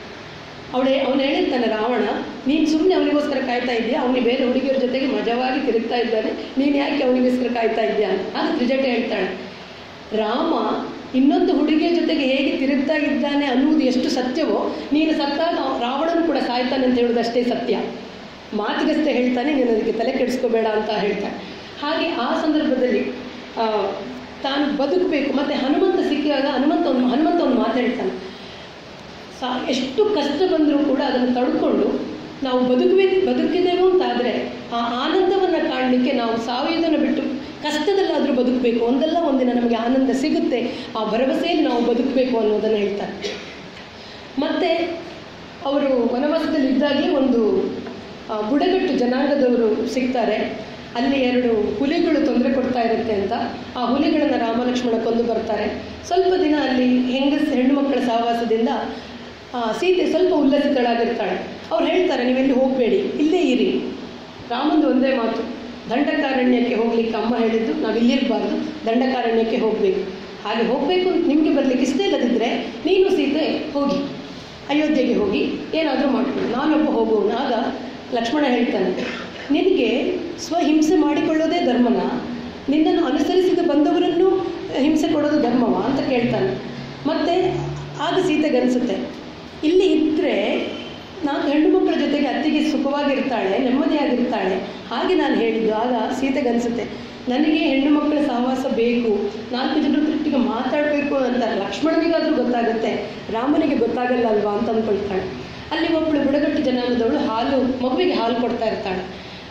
ಅವಳೆ ಅವನು ಹೇಳಿರ್ತಾನೆ ರಾವಣ ನೀನು ಸುಮ್ಮನೆ ಅವನಿಗೋಸ್ಕರ ಕಾಯ್ತಾ ಇದೆಯಾ ಅವನಿಗೆ ಬೇರೆ ಹುಡುಗಿಯರ ಜೊತೆಗೆ ಮಜವಾಗಿ ತಿರುಗ್ತಾ ಇದ್ದಾನೆ ನೀನು ಯಾಕೆ ಅವನಿಗೋಸ್ಕರ ಕಾಯ್ತಾ ಇದೆಯಾ ಅಂತ ಆಗ ತ್ರಿಜಟೆ ಹೇಳ್ತಾಳೆ ರಾಮ ಇನ್ನೊಂದು ಹುಡುಗಿಯ ಜೊತೆಗೆ ಹೇಗೆ ತಿರುಗ್ತಾ ಇದ್ದಾನೆ ಅನ್ನುವುದು ಎಷ್ಟು ಸತ್ಯವೋ ನೀನು ಸತ್ತಾಗ ರಾವಣನು ಕೂಡ ಸಾಯ್ತಾನೆ ಅಂತ ಹೇಳೋದು ಅಷ್ಟೇ ಸತ್ಯ ಮಾತಿಗಷ್ಟೇ ಹೇಳ್ತಾನೆ ನೀನು ಅದಕ್ಕೆ ತಲೆ ಕೆಡಿಸ್ಕೋಬೇಡ ಅಂತ ಹೇಳ್ತಾನೆ ಹಾಗೆ ಆ ಸಂದರ್ಭದಲ್ಲಿ ಆ, ತಾನು ಬದುಕಬೇಕು ಮತ್ತು ಹನುಮಂತ ಸಿಕ್ಕಿದಾಗ ಹನುಮಂತ ಒಂದು ಹನುಮಂತ ಒಂದು ಮಾತು ಹೇಳ್ತಾನೆ ಸಾ ಎಷ್ಟು ಕಷ್ಟ ಬಂದರೂ ಕೂಡ ಅದನ್ನು ತಡ್ಕೊಂಡು ನಾವು ಬದುಕುವೆ ಬದುಕಿದೆವು ಅಂತಾದರೆ ಆ ಆನಂದವನ್ನು ಕಾಣಲಿಕ್ಕೆ ನಾವು ಸಾಯುವುದನ್ನು ಬಿಟ್ಟು ಕಷ್ಟದಲ್ಲಾದರೂ ಬದುಕಬೇಕು ಒಂದಲ್ಲ ಒಂದಿನ ನಮಗೆ ಆನಂದ ಸಿಗುತ್ತೆ ಆ ಭರವಸೆಯಲ್ಲಿ ನಾವು ಬದುಕಬೇಕು ಅನ್ನೋದನ್ನು ಹೇಳ್ತಾರೆ ಮತ್ತು ಅವರು ವನವಾಸದಲ್ಲಿ ಇದ್ದಾಗಲೇ ಒಂದು ಆ, ಬುಡಗಟ್ಟು ಜನಾಂಗದವರು ಸಿಗ್ತಾರೆ ಅಲ್ಲಿ ಎರಡು ಹುಲಿಗಳು ತೊಂದರೆ ಕೊಡ್ತಾ ಇರುತ್ತೆ ಅಂತ ಆ ಹುಲಿಗಳನ್ನು ರಾಮಲಕ್ಷ್ಮಣ ಕೊಂದು ಬರ್ತಾರೆ ಸ್ವಲ್ಪ ದಿನ ಅಲ್ಲಿ ಹೆಂಗಸ್ ಹೆಣ್ಣು ಮಕ್ಕಳ ಸಹವಾಸದಿಂದ ಆ, ಸೀತೆ ಸ್ವಲ್ಪ ಉಲ್ಲಸಿತಳಾಗಿರ್ತಾಳೆ ಅವ್ರು ಹೇಳ್ತಾರೆ ನೀವೆಲ್ಲಿ ಹೋಗಬೇಡಿ ಇಲ್ಲೇ ಇರಿ ರಾಮಂದು ಒಂದೇ ಮಾತು ದಂಡಕಾರಣ್ಯಕ್ಕೆ ಹೋಗ್ಲಿಕ್ಕೆ ಅಮ್ಮ ಹೇಳಿದ್ದು ನಾವು ಇಲ್ಲಿರಬಾರ್ದು ದಂಡಕಾರಣ್ಯಕ್ಕೆ ಹೋಗಬೇಕು ಹಾಗೆ ಹೋಗಬೇಕು ಅಂತ ನಿಮಗೆ ಬರಲಿಕ್ಕೆ ಇಷ್ಟ ಇಲ್ಲದಿದ್ದರೆ ನೀನು ಸೀತೆ ಹೋಗಿ ಅಯೋಧ್ಯೆಗೆ ಹೋಗಿ ಏನಾದರೂ ಮಾಡ್ಕೊಂಡು ನಾನೊಬ್ಬ ಹೋಗುವನು ಆಗ ಲಕ್ಷ್ಮಣ ಹೇಳ್ತಾನೆ ನಿನಗೆ ಸ್ವಹಿಂಸೆ ಮಾಡಿಕೊಳ್ಳೋದೇ ಧರ್ಮನ ನಿನ್ನನ್ನು ಅನುಸರಿಸಿದ ಬಂದವರನ್ನು ಹಿಂಸೆ ಕೊಡೋದು ಧರ್ಮವಾ ಅಂತ ಕೇಳ್ತಾನೆ ಮತ್ತು ಆಗ ಸೀತೆಗನ್ಸುತ್ತೆ ಇಲ್ಲಿ ಇದ್ದರೆ ನಾಲ್ಕು ಹೆಣ್ಣು ಮಕ್ಕಳ ಜೊತೆಗೆ ಅತ್ತಿಗೆ ಸುಖವಾಗಿರ್ತಾಳೆ ನೆಮ್ಮದಿಯಾಗಿರ್ತಾಳೆ ಹಾಗೆ ನಾನು ಹೇಳಿದ್ದು ಆಗ ಸೀತೆಗನ್ಸುತ್ತೆ ನನಗೆ ಹೆಣ್ಣು ಮಕ್ಕಳ ಸಹವಾಸ ಬೇಕು ನಾಲ್ಕು ಜನರೊಟ್ಟಿಗೆ ಮಾತಾಡಬೇಕು ಅಂತ ಲಕ್ಷ್ಮಣನಿಗಾದರೂ ಗೊತ್ತಾಗುತ್ತೆ ರಾಮನಿಗೆ ಗೊತ್ತಾಗಲ್ಲ ಅಲ್ವಾ ಅಂತ ಅಂದ್ಕೊಳ್ತಾಳೆ ಅಲ್ಲಿ ಒಬ್ಬಳು ಬುಡಗಟ್ಟು ಜನಾಂಗದವಳು ಹಾಲು ಮಗುವಿಗೆ ಹಾಲು ಕೊಡ್ತಾ ಇರ್ತಾಳೆ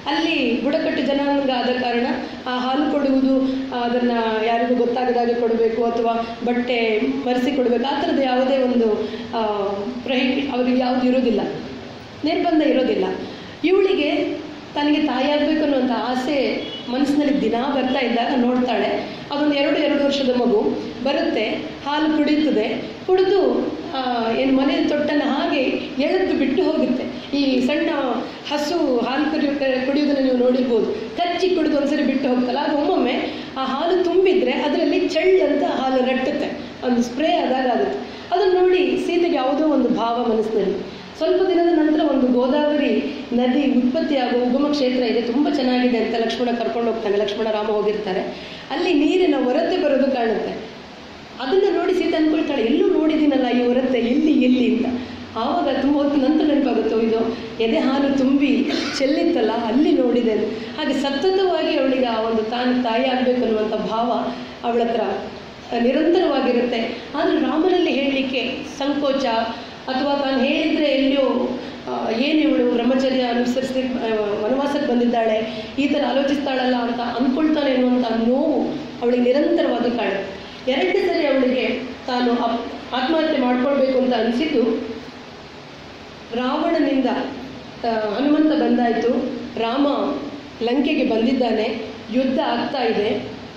ಅಲ್ಲಿ ಬುಡಕಟ್ಟು ಜನಾಂಗ ಆದ ಕಾರಣ ಆ ಹಾಲು ಕೊಡುವುದು ಅದನ್ನು ಯಾರಿಗೂ ಗೊತ್ತಾಗದಾಗೆ ಕೊಡಬೇಕು ಅಥವಾ ಬಟ್ಟೆ ಮರೆಸಿ ಕೊಡಬೇಕು ಆ ಥರದ್ದು ಯಾವುದೇ ಒಂದು ಆ, ಪ್ರಹಿ ಅವರಿಗೆ ಯಾವುದು ಇರೋದಿಲ್ಲ ನಿರ್ಬಂಧ ಇರೋದಿಲ್ಲ ಇವಳಿಗೆ ತನಗೆ ತಾಯಿಯಾಗಬೇಕು ಅನ್ನುವಂಥ ಆಸೆ ಮನಸ್ಸಿನಲ್ಲಿ ದಿನಾ ಬರ್ತಾ ಇದ್ದಾಗ ನೋಡ್ತಾಳೆ ಅದೊಂದು ಎರಡು ಎರಡು ವರ್ಷದ ಮಗು ಬರುತ್ತೆ ಹಾಲು ಕುಡಿಯುತ್ತದೆ ಕುಡಿದು ಏನು ಮನೆ ತೊಟ್ಟನ್ನು ಹಾಗೆ ಎಳೆದು ಬಿಟ್ಟು ಹೋಗುತ್ತೆ ಈ ಸಣ್ಣ ಹಸು ಹಾಲು ಕುಡಿಯೋ ಕುಡಿಯೋದನ್ನು ನೀವು ನೋಡಿರ್ಬೋದು ಕಚ್ಚಿ ಕುಡಿದು ಒಂದ್ಸರಿ ಬಿಟ್ಟು ಹೋಗ್ತಲ್ಲ ಅದು ಒಮ್ಮೊಮ್ಮೆ ಆ ಹಾಲು ತುಂಬಿದ್ರೆ ಅದರಲ್ಲಿ ಚಳ್ಳು ಅಂತ ಹಾಲು ರಟ್ಟುತ್ತೆ ಒಂದು ಸ್ಪ್ರೇ ಆದಾಗ ಆಗುತ್ತೆ ಅದನ್ನು ನೋಡಿ ಸೀತೆಗೆ ಯಾವುದೋ ಒಂದು ಭಾವ ಮನಸ್ಸಿನಲ್ಲಿ ಸ್ವಲ್ಪ ದಿನದ ನಂತರ ಒಂದು ಗೋದಾವರಿ ನದಿ ಉತ್ಪತ್ತಿಯಾಗುವ ಉಗಮ ಕ್ಷೇತ್ರ ಇದೆ ತುಂಬ ಚೆನ್ನಾಗಿದೆ ಅಂತ ಲಕ್ಷ್ಮಣ ಕರ್ಕೊಂಡು ಹೋಗ್ತಾನೆ ಲಕ್ಷ್ಮಣ ರಾಮ ಹೋಗಿರ್ತಾರೆ ಅಲ್ಲಿ ನೀರಿನ ಹೊರತೆ ಬರೋದು ಕಾಣುತ್ತೆ ಅದನ್ನು ನೋಡಿ ಸೀತೆ ಅಂದ್ಕೊಳ್ತಾಳೆ ಎಲ್ಲೂ ನೋಡಿದ್ದೀನಲ್ಲ ಈ ಹೊರತೆ ಎಲ್ಲಿ ಎಲ್ಲಿ ಅಂತ ಆವಾಗ ತುಂಬ ಹೊತ್ತು ನಂತರ ನೆನಪಾಗುತ್ತೋ ಇದು ಎದೆ ಹಾಲು ತುಂಬಿ ಚೆಲ್ಲಿತ್ತಲ್ಲ ಅಲ್ಲಿ ನೋಡಿದೆ ಅಂತ. ಹಾಗೆ ಸತತವಾಗಿ ಅವಳಿಗೆ ಆ ಒಂದು ತಾನು ತಾಯಿ ಆಗಬೇಕು ಅನ್ನುವಂಥ ಭಾವ ಅವಳ ಹತ್ರ ನಿರಂತರವಾಗಿರುತ್ತೆ ಆದರೆ ರಾಮನಲ್ಲಿ ಹೇಳಲಿಕ್ಕೆ ಸಂಕೋಚ ಅಥವಾ ತಾನು ಹೇಳಿದರೆ ಎಲ್ಲಿಯೋ ಆ, ಏನು ಇವಳು ಬ್ರಹ್ಮಚರ್ಯ ಅನುಸರಿಸಿ ಆ, ವನವಾಸಕ್ಕೆ ಬಂದಿದ್ದಾಳೆ ಈ ಥರ ಆಲೋಚಿಸ್ತಾಳಲ್ಲ ಅಂತ ಅಂದ್ಕೊಳ್ತಾನೆ ಅನ್ನುವಂಥ ನೋವು ಅವಳಿಗೆ ನಿರಂತರವಾಗಿ ಕಾಡುತ್ತೆ ಎರಡನೇ ಸರಿ ಅವಳಿಗೆ ತಾನು ಅಪ್- ಆತ್ಮಹತ್ಯೆ ಮಾಡ್ಕೊಳ್ಬೇಕು ಅಂತ ಅನಿಸಿದ್ದು ರಾವಣನಿಂದ ಆ, ಹನುಮಂತ ಬಂದಾಯಿತು ರಾಮ ಲಂಕೆಗೆ ಬಂದಿದ್ದಾನೆ ಯುದ್ಧ ಆಗ್ತಾ ಇದೆ